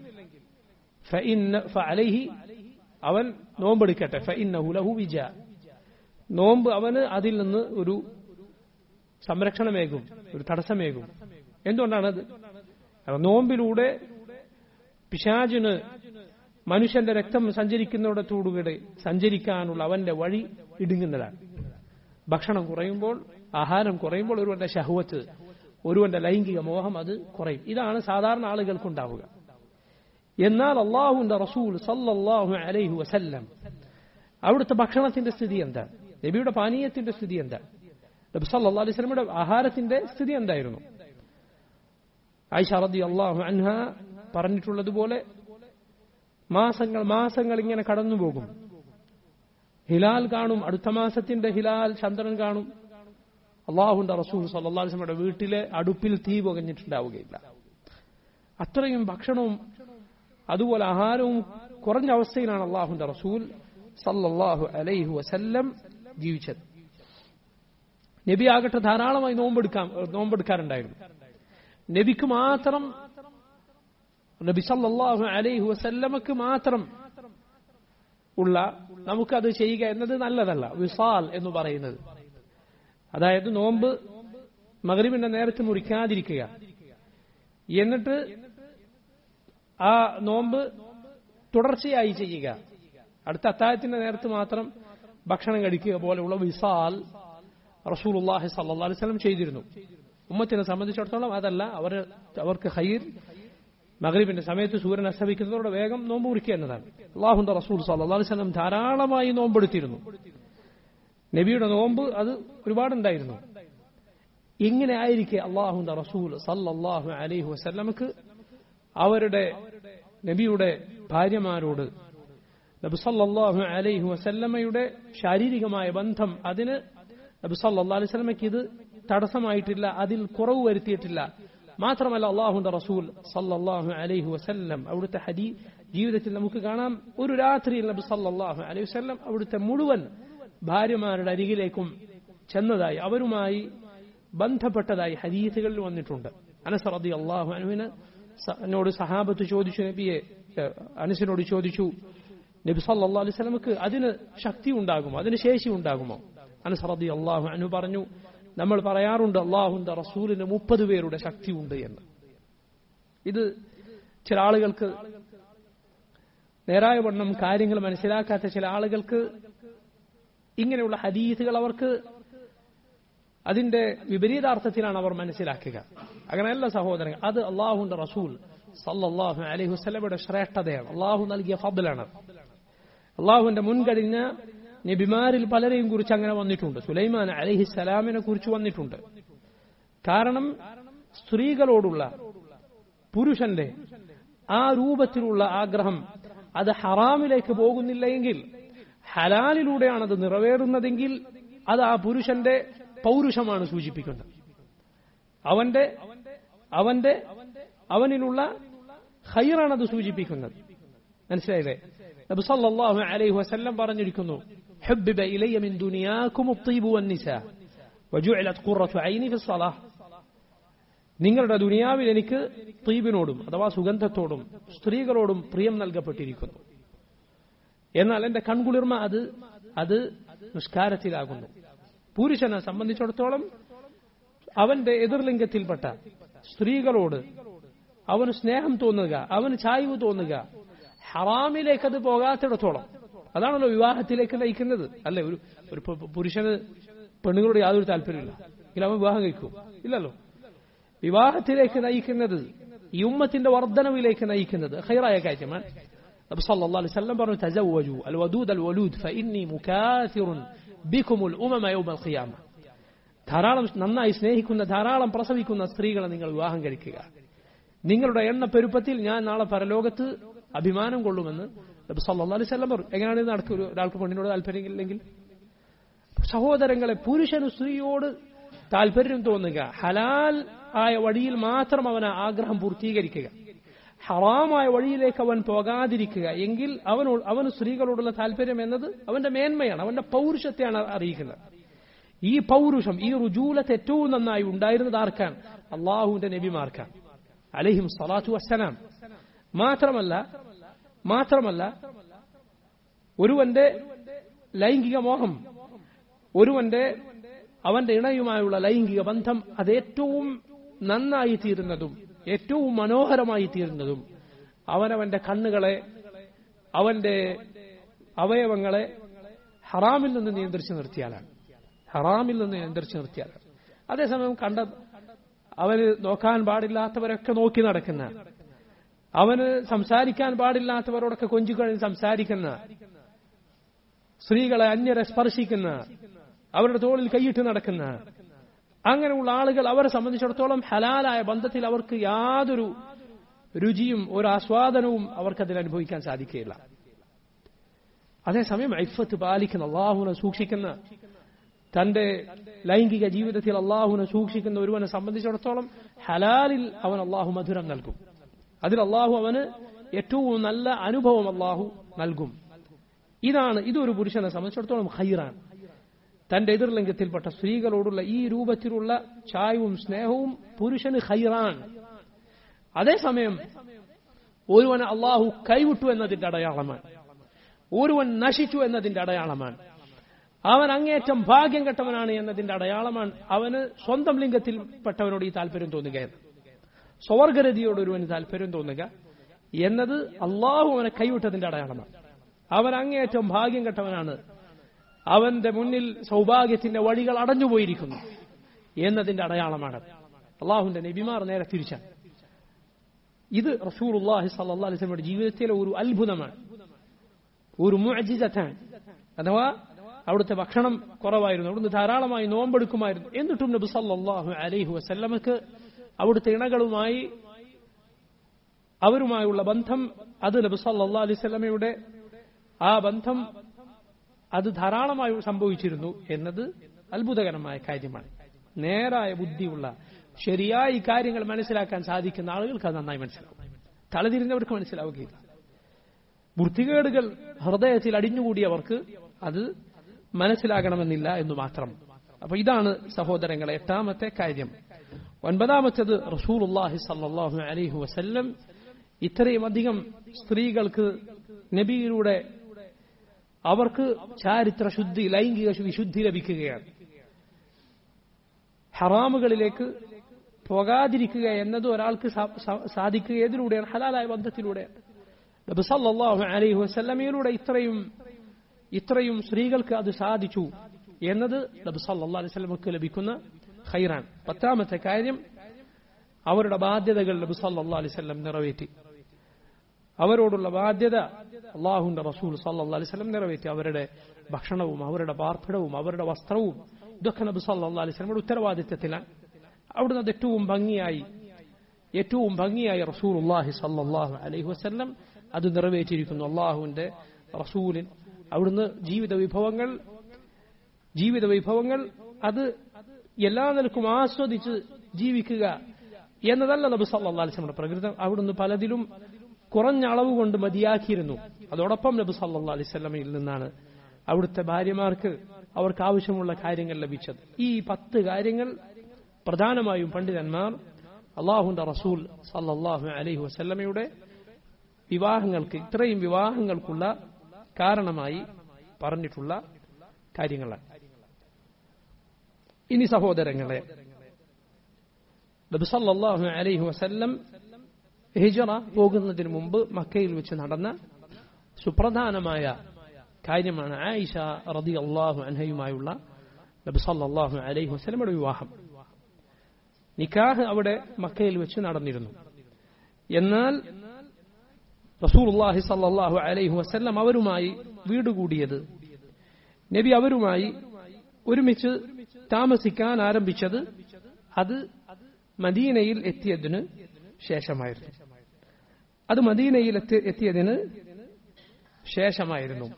ഫഅലൈഹി അവൻ നോമ്പെടുക്കട്ടെ ഫഇന്നഹു ലഹു വിജ നോമ്പ് അവന് അതിൽ നിന്ന് ഒരു സംരക്ഷണമേകും ഒരു തടസ്സമേകും എന്തുകൊണ്ടാണത് നോമ്പിലൂടെ പിശാചിന് മനുഷ്യന്റെ രക്തം സഞ്ചരിക്കുന്നിടത്തോടുകൂടെ സഞ്ചരിക്കാനുള്ള അവന്റെ വഴി ഇടുങ്ങുന്നതാണ് ഭക്ഷണം കുറയുമ്പോൾ ആഹാരം കുറയുമ്പോൾ ഒരുവന്റെ ശഹുവത്ത് ഒരുവന്റെ ലൈംഗിക മോഹം അത് കുറയും ഇതാണ് സാധാരണ ആളുകൾക്കുണ്ടാവുക എന്നാൽ അള്ളാഹുന്റെ റസൂൽ സല്ലല്ലാഹു അലൈഹി വസല്ലം അവിടുത്തെ ഭക്ഷണത്തിന്റെ സ്ഥിതി എന്താ നബിയുടെ പാനീയത്തിന്റെ സ്ഥിതി എന്താ നബി സല്ലല്ലാഹു അലൈഹി വസല്ലമയുടെ ആഹാരത്തിന്റെ സ്ഥിതി എന്തായിരുന്നു ആയിഷ റതി അള്ളാഹു അൻഹ പറഞ്ഞിട്ടുള്ളതുപോലെ മാസങ്ങൾ മാസങ്ങൾ ഇങ്ങനെ കടന്നുപോകും ഹിലാൽ കാണും അടുത്ത മാസത്തിന്റെ ഹിലാൽ ചന്ദ്രൻ കാണും അള്ളാഹുന്റെ റസൂൽ സല്ലാസ്മയുടെ വീട്ടിലെ അടുപ്പിൽ തീ പുകഞ്ഞിട്ടുണ്ടാവുകയില്ല അത്രയും ഭക്ഷണവും അതുപോലെ ആഹാരവും കുറഞ്ഞ അവസ്ഥയിലാണ് അള്ളാഹുന്റെ റസൂൽ സല്ലല്ലാഹു അലൈഹി വസല്ലം ജീവിച്ചത് നബി ആകട്ടെ ധാരാളമായി നോമ്പെടുക്കാൻ നോമ്പെടുക്കാറുണ്ടായിരുന്നു നബിക്ക് മാത്രം നബി സല്ലല്ലാഹു അലൈഹി വസല്ലമക്ക് മാത്രം ഉള്ള നമുക്കത് ചെയ്യുക എന്നത് നല്ലതല്ല വിസാൽ എന്ന് പറയുന്നത് അതായത് നോമ്പ് മകരിവിന്റെ നേരത്ത് മുറിക്കാതിരിക്കുക എന്നിട്ട് ആ നോമ്പ് തുടർച്ചയായി ചെയ്യുക അടുത്ത അത്താഴത്തിന്റെ നേരത്ത് മാത്രം ഭക്ഷണം കഴിക്കുക പോലെയുള്ള വിസാൽ റസൂലുള്ളാഹി സല്ലല്ലാഹു അലൈഹി വസല്ലം ചെയ്തിരുന്നു ഉമ്മത്തിനെ സംബന്ധിച്ചിടത്തോളം അതല്ല അവർ അവർക്ക് ഹൈർ മഗ്രിബിന്റെ സമയത്ത് സൂര്യൻ അസ്തമിക്കുന്നതോടെ വേഗം നോമ്പ് മുറിക്കുക എന്നതാണ് അള്ളാഹുന്റെ റസൂൽ സല്ലല്ലാഹു അലൈഹി വസല്ലം ധാരാളമായി നോമ്പെടുത്തിരുന്നു നബിയുടെ നോമ്പ് അത് ഒരുപാടുണ്ടായിരുന്നു എങ്ങനെ ആയിരിക്കെ അള്ളാഹുന്റെ റസൂൽ സല്ലല്ലാഹു അലൈഹി വസല്ലമക്ക് അവരുടെ നബിയുടെ ഭാര്യമാരോട് നബി സല്ലല്ലാഹു അലൈഹി വസല്ലമയുടെ ശാരീരികമായ ബന്ധം അതിന് നബി സല്ലല്ലാഹു അലൈഹി വസല്ലമയ്ക്ക് ഇത് തടസ്സമായിട്ടില്ല അതിൽ കുറവ് വരുത്തിയിട്ടില്ല മാത്രമല്ല അള്ളാഹുന്റെ റസൂൽ സല്ലല്ലാഹു അലൈഹി വസല്ലം അവിടുത്തെ ഹദീ ജീവിതത്തിൽ നമുക്ക് കാണാം ഒരു രാത്രിയിൽ നബി സല്ലല്ലാഹു അലൈഹി വസല്ലം അവിടുത്തെ മുഴുവൻ ഭാര്യമാരുടെ അരികിലേക്കും ചെന്നതായി അവരുമായി ബന്ധപ്പെട്ടതായി ഹദീസുകളിൽ വന്നിട്ടുണ്ട് അനസ് റതി അള്ളാഹു അനുവിന് എന്നോട് സഹാബത്ത് ചോദിച്ചു നബിയെ അനസിനോട് ചോദിച്ചു നബി സല്ലല്ലാഹു അലൈഹി വസല്ലമക്ക് അതിന് ശക്തി ഉണ്ടാകുമോ അതിന് ശേഷി ഉണ്ടാകുമോ അനസ് റതി അള്ളാഹു അനു പറഞ്ഞു നമ്മൾ പറയാറുണ്ട് അള്ളാഹുന്റെ റസൂലിന് മുപ്പത് പേരുടെ ശക്തിയുണ്ട് എന്ന് ഇത് ചില ആളുകൾക്ക് നേരായ വണ്ണം കാര്യങ്ങൾ മനസ്സിലാക്കാത്ത ചില ആളുകൾക്ക് ഇങ്ങനെയുള്ള ഹദീസുകൾ അവർക്ക് അതിന്റെ വിപരീതാർത്ഥത്തിലാണ് അവർ മനസ്സിലാക്കുക അങ്ങനെയല്ല സഹോദരങ്ങൾ അത് അള്ളാഹുന്റെ റസൂൽ സല്ലല്ലാഹു അലൈഹി വസല്ലമയുടെ ശ്രേഷ്ഠതയാണ് അള്ളാഹു നൽകിയ ഫضലാണ് അള്ളാഹുവിന്റെ മുൻകഴിഞ്ഞ നബിമാരിൽ പലരെയും കുറിച്ച് അങ്ങനെ വന്നിട്ടുണ്ട് സുലൈമാൻ അലഹിസലാമിനെ കുറിച്ച് വന്നിട്ടുണ്ട് കാരണം സ്ത്രീകളോടുള്ള പുരുഷന്റെ ആ രൂപത്തിലുള്ള ആഗ്രഹം അത് ഹറാമിലേക്ക് പോകുന്നില്ല എങ്കിൽ ഹലാലിലൂടെയാണ് അത് നിറവേറുന്നതെങ്കിൽ അത് ആ പുരുഷന്റെ പൗരുഷമാണ് സൂചിപ്പിക്കുന്നത് അവന്റെ അവന്റെ അവനിലുള്ള ഹൈറാണ് അത് സൂചിപ്പിക്കുന്നത് മനസ്സിലായില്ലേ നബി സല്ലല്ലാഹു അലൈഹി വസല്ലം പറഞ്ഞിരിക്കുന്നു حبب إلي من دنياكم الطيب والنساء وجعلت قرة عيني في الصلاة നിങ്ങളുടെ ദുനിയാവിൽ എനിക്ക് തീബിനോടും അഥവാ സുഗന്ധത്തോടും സ്ത്രീകളോടും പ്രിയം നൽകപ്പെട്ടിരിക്കുന്നു എന്നാൽ എന്റെ കൺകുളിർമ അത് അത് നിസ്കാരത്തിലാകുന്നു പുരുഷനെ സംബന്ധിച്ചിടത്തോളം അവന്റെ എതിർലിംഗത്തിൽപ്പെട്ട സ്ത്രീകളോട് അവന് സ്നേഹം തോന്നുക അവന് ചായ്വ് തോന്നുക ഹറാമിലേക്ക് അത് പോകാത്തിടത്തോളം അതാണല്ലോ വിവാഹത്തിലേക്ക് നയിക്കുന്നത് അല്ലെ ഒരു ഒരു പുരുഷന് പെണ്ണുങ്ങളോട് യാതൊരു താല്പര്യമില്ല എങ്കിൽ അവൻ വിവാഹം കഴിക്കും ഇല്ലല്ലോ വിവാഹത്തിലേക്ക് നയിക്കുന്നത് ഈ ഉമ്മത്തിന്റെ വർധനവിലേക്ക് നയിക്കുന്നത് ഹൈറായ കാര്യമാണ് നബി സല്ലല്ലാഹു അലൈഹി വസല്ലം പറഞ്ഞു തസവ്വജു അൽ വദൂദ് അൽ വലൂദ് ഫഇന്നി മുകാഥിറുൻ ബികും അൽ ഉമമ യൗമ അൽ ഖിയാമ ധാരാളം നന്നായി സ്നേഹിക്കുന്ന ധാരാളം പ്രസവിക്കുന്ന സ്ത്രീകളെ നിങ്ങൾ വിവാഹം കഴിക്കുക നിങ്ങളുടെ എണ്ണ പെരുപ്പത്തിൽ ഞാൻ നാളെ പരലോകത്ത് അഭിമാനം കൊള്ളുമെന്ന് നബി സല്ലല്ലാഹു അലൈഹി വസല്ലം പറഞ്ഞു എങ്ങനെയാണ് ഇത് നടക്കുക ഒരാൾക്ക് പെണ്ണിനോട് താല്പര്യമില്ലെങ്കിൽ സഹോദരങ്ങളെ പുരുഷന് സ്ത്രീയോട് താല്പര്യം തോന്നുക ഹലാൽ ആയ വഴിയിൽ മാത്രം അവൻ ആഗ്രഹം പൂർത്തീകരിക്കുക ഹറാമായ വഴിയിലേക്ക് അവൻ പോകാതിരിക്കുക എങ്കിൽ അവനോട് അവന് സ്ത്രീകളോടുള്ള താല്പര്യം എന്നത് അവന്റെ മേന്മയാണ് അവന്റെ പൗരുഷത്തെയാണ് അറിയിക്കുന്നത് ഈ പൗരുഷം ഈ റുജൂലത്ത് ഏറ്റവും നന്നായി ഉണ്ടായിരുന്നത് ആർക്കാൻ അള്ളാഹുവിന്റെ നബിമാർക്കാണ് അലഹിം സലാത്തു വസ്സലാം മാത്രമല്ല മാത്രമല്ല ഒരുവന്റെ ലൈംഗിക മോഹം ഒരുവന്റെ അവന്റെ ഇണയുമായുള്ള ലൈംഗിക ബന്ധം അത് ഏറ്റവും നന്നായി തീരുന്നതും ഏറ്റവും മനോഹരമായി തീരുന്നതും അവനവന്റെ കണ്ണുകളെ അവന്റെ അവയവങ്ങളെ ഹറാമിൽ നിന്ന് നിയന്ത്രിച്ചു നിർത്തിയാലാണ് ഹറാമിൽ നിന്ന് നിയന്ത്രിച്ചു നിർത്തിയാലാണ് അതേസമയം കണ്ട അവന് നോക്കാൻ പാടില്ലാത്തവരൊക്കെ നോക്കി നടക്കുന്ന അവന് സംസാരിക്കാൻ പാടില്ലാത്തവരോടൊക്കെ കൊഞ്ചിക്കഴിഞ്ഞ് സംസാരിക്കുന്ന സ്ത്രീകളെ അന്യരെ സ്പർശിക്കുന്ന അവരുടെ തോളിൽ കൈയിട്ട് നടക്കുന്ന അങ്ങനെയുള്ള ആളുകൾ അവരെ സംബന്ധിച്ചിടത്തോളം ഹലാലായ ബന്ധത്തിൽ അവർക്ക് യാതൊരു രുചിയും ഒരു ആസ്വാദനവും അവർക്കതിൽ അനുഭവിക്കാൻ സാധിക്കുകയില്ല അതേസമയം ഐഫത്ത് പാലിക്കുന്ന അള്ളാഹുനെ സൂക്ഷിക്കുന്ന തന്റെ ലൈംഗിക ജീവിതത്തിൽ അള്ളാഹുനെ സൂക്ഷിക്കുന്ന ഒരുവനെ സംബന്ധിച്ചിടത്തോളം ഹലാലിൽ അവൻ അള്ളാഹു മധുരം നൽകും അതിൽ അള്ളാഹു അവന് ഏറ്റവും നല്ല അനുഭവം അള്ളാഹു നൽകും ഇതാണ് ഇതൊരു പുരുഷനെ സംബന്ധിച്ചിടത്തോളം ഹൈറാണ് തന്റെ എതിർലിംഗത്തിൽപ്പെട്ട സ്ത്രീകളോടുള്ള ഈ രൂപത്തിലുള്ള ചായവും സ്നേഹവും പുരുഷന് ഹൈറാൻ അതേസമയം ഒരുവൻ അള്ളാഹു കൈവിട്ടു എന്നതിന്റെ അടയാളമാണ് ഒരുവൻ നശിച്ചു എന്നതിന്റെ അടയാളമാണ് അവൻ അങ്ങേറ്റം ഭാഗ്യം കെട്ടവനാണ് എന്നതിന്റെ അടയാളമാണ് അവന് സ്വന്തം ലിംഗത്തിൽപ്പെട്ടവനോട് ഈ താല്പര്യം തോന്നുകയാണ് സ്വർഗരതിയോട് ഒരുവന് താല്പര്യം തോന്നുക എന്നത് അള്ളാഹു അവനെ കൈവിട്ടതിന്റെ അടയാളമാണ് അവൻ അങ്ങേയറ്റം ഭാഗ്യം കെട്ടവനാണ് അവന്റെ മുന്നിൽ സൗഭാഗ്യത്തിന്റെ വഴികൾ അടഞ്ഞുപോയിരിക്കുന്നു എന്നതിന്റെ അടയാളമാണ് അള്ളാഹുന്റെ നബിമാർ നേരെ തിരിച്ചാണ് ഇത് റസൂർ അള്ളാഹി സല്ലാ അലിസ്ലമിയുടെ ജീവിതത്തിലെ ഒരു അത്ഭുതമാണ് ഒരു മുഅജിസത്താണ് അഥവാ അവിടുത്തെ ഭക്ഷണം കുറവായിരുന്നു അവിടുന്ന് ധാരാളമായി നോമ്പെടുക്കുമായിരുന്നു എന്നിട്ടും നബി സല്ലാഹു അലൈഹി വസല്ലമക്ക് അവിടുത്തെ ഇണകളുമായി അവരുമായുള്ള ബന്ധം അത് നബി സല്ലാ അലൈഹി സ്വലമയുടെ ആ ബന്ധം അത് ധാരാളമായി സംഭവിച്ചിരുന്നു എന്നത് അത്ഭുതകരമായ കാര്യമാണ് നേരായ ബുദ്ധിയുള്ള ശരിയായി കാര്യങ്ങൾ മനസ്സിലാക്കാൻ സാധിക്കുന്ന ആളുകൾക്ക് അത് നന്നായി മനസ്സിലാവും തലതിരിഞ്ഞവർക്ക് മനസ്സിലാവുകയില്ല വൃത്തികേടുകൾ ഹൃദയത്തിൽ അടിഞ്ഞുകൂടിയവർക്ക് അത് മനസ്സിലാകണമെന്നില്ല എന്ന് മാത്രം അപ്പൊ ഇതാണ് സഹോദരങ്ങളെ എട്ടാമത്തെ കാര്യം ഒൻപതാമത്തേത് റസൂലുല്ലാഹി സല്ലാഹു അലൈഹി വസല്ലം ഇത്രയും അധികം സ്ത്രീകൾക്ക് നബിയിലൂടെ അവർക്ക് ചാരിത്ര ശുദ്ധി ലൈംഗിക വിശുദ്ധി ലഭിക്കുകയാണ് ഹറാമുകളിലേക്ക് പോകാതിരിക്കുക എന്നത് ഒരാൾക്ക് സാധിക്കുക ഏതിലൂടെയാണ് ഹലാലായ ബന്ധത്തിലൂടെയാണ് നബി സല്ലല്ലാഹു അലൈഹി വസല്ലമയിലൂടെ ഇത്രയും ഇത്രയും സ്ത്രീകൾക്ക് അത് സാധിച്ചു എന്നത് നബി സല്ലല്ലാഹു അലൈഹി വസല്ലമക്ക് ലഭിക്കുന്ന ഖൈറാൻ പത്താമത്തെ കാര്യം അവരുടെ ബാധ്യതകൾ നബി സല്ലല്ലാഹു അലൈഹി വസല്ലം നിറവേറ്റി അവരോടുള്ള ബാധ്യത അള്ളാഹുന്റെ റസൂൽ സല്ലല്ലാഹു അലൈഹി വസല്ലം നിറവേറ്റി അവരുടെ ഭക്ഷണവും അവരുടെ പാർപ്പിടവും അവരുടെ വസ്ത്രവും ഇതൊക്കെ നബി സല്ലല്ലാഹു അലൈഹി വസല്ലമയുടെ ഉത്തരവാദിത്തത്തിലാണ് അവിടുന്ന് അത് ഏറ്റവും ഭംഗിയായി ഏറ്റവും ഭംഗിയായി റസൂലുള്ളാഹി സല്ലല്ലാഹു അലൈഹി വസല്ലം അത് നിറവേറ്റിയിരിക്കുന്നു അള്ളാഹുവിന്റെ റസൂലിൻ അവിടുന്ന് ജീവിത വിഭവങ്ങൾ ജീവിത വിഭവങ്ങൾ അത് എല്ലാ നിലക്കും ആസ്വദിച്ച് ജീവിക്കുക എന്നതല്ല നബി സല്ലല്ലാഹു അലൈഹി വസല്ലമയുടെ പ്രകൃതം അവിടുന്ന് പലതിലും കുറഞ്ഞ അളവ് കൊണ്ട് മതിയാക്കിയിരുന്നു അതോടൊപ്പം നബി സല്ലല്ലാഹു അലൈഹി വസല്ലമയിൽ നിന്നാണ് അവിടുത്തെ ഭാര്യമാർക്ക് അവർക്ക് ആവശ്യമുള്ള കാര്യങ്ങൾ ലഭിച്ചത് ഈ പത്ത് കാര്യങ്ങൾ പ്രധാനമായും പണ്ഡിതന്മാർ അള്ളാഹുന്റെ റസൂൽ സല്ലല്ലാഹു അലൈഹി വസല്ലമയുടെ വിവാഹങ്ങൾക്ക് ഇത്രയും വിവാഹങ്ങൾക്കുള്ള കാരണമായി പറഞ്ഞിട്ടുള്ള കാര്യങ്ങളാണ് ഇനി സഹോദരങ്ങളെ നബി സല്ലല്ലാഹു അലൈഹി വസല്ലം ഹിജറ പോകുന്നതിന് മുമ്പ് മക്കയിൽ വെച്ച് നടന്ന സുപ്രധാനമായ കാര്യമാണ് ആയിഷ റതി അള്ളാഹു അൻഹയുമായുള്ള നബി സല്ലല്ലാഹു അലൈഹി വസല്ലമയുടെ വിവാഹം നിക്കാഹ് അവിടെ മക്കയിൽ വെച്ച് നടന്നിരുന്നു എന്നാൽ റസൂലുള്ളാഹി സല്ലല്ലാഹു അലൈഹി വസല്ലം അവരുമായി വീട് കൂടിയത് നബി അവരുമായി ഒരുമിച്ച് താമസിക്കാൻ ആരംഭിച്ചത് അത് മദീനയിൽ എത്തിയതിന് ശേഷമായിരുന്നു അത് മദീനയിൽ എത്തിയതിന് ശേഷമായിരുന്നു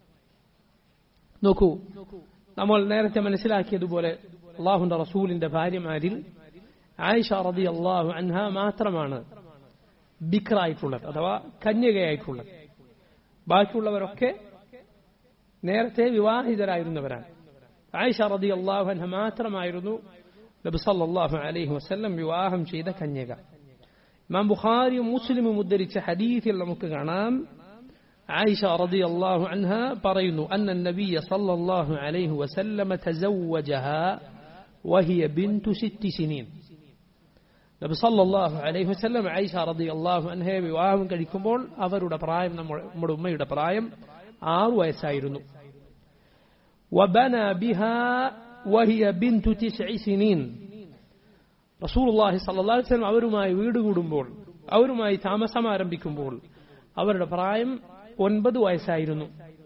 നോക്കൂ നമ്മൾ നേരത്തെ മനസ്സിലാക്കിയതുപോലെ അള്ളാഹുന്റെ റസൂലിന്റെ ഭാര്യമാരിൽ ആയിഷ റതി അള്ളാഹു അൻഹ മാത്രമാണ് ബിക്രായിട്ടുള്ളത് അഥവാ കന്യകയായിട്ടുള്ളത് ബാക്കിയുള്ളവരൊക്കെ നേരത്തെ വിവാഹിതരായിരുന്നവരാണ് ആയിഷ റതി അള്ളാഹു അൻഹ മാത്രമായിരുന്നു നബി സല്ലല്ലാഹു അലൈഹി വസല്ലം വിവാഹം ചെയ്ത കന്യക ഇമാം ബുഖാരിയും മുസ്ലിമും ഉദ്ധരിച്ച ഹദീസിൽ നമുക്ക് കാണാം ആയിഷ റതി അള്ളാഹു അൻഹ പറയുന്നു അന്ന നബിയ സല്ലല്ലാഹു അലൈഹി വസല്ലം തസവ്വജഹ വഹിയ ബിന്തു സിത്തി സിനീൻ നബി സല്ലല്ലാഹു അലൈഹി വസല്ലം ആയിഷ റതി അള്ളാഹു അൻഹയെ വിവാഹം കഴിക്കുമ്പോൾ അവരുടെ പ്രായം നമ്മുടെ ഉമ്മയുടെ പ്രായം ആറു വയസ്സായിരുന്നു وبنى بها وهي بنت تسع سنين റസൂലുള്ളാഹി സ്വല്ലല്ലാഹു അലൈഹി വസല്ലം അവരുമായി വീട് കൂടുമ്പോൾ അവരുമായി താമസം ആരംഭിക്കുമ്പോൾ അവരുടെ പ്രായം ഒൻപത് വയസ്സായിരുന്നു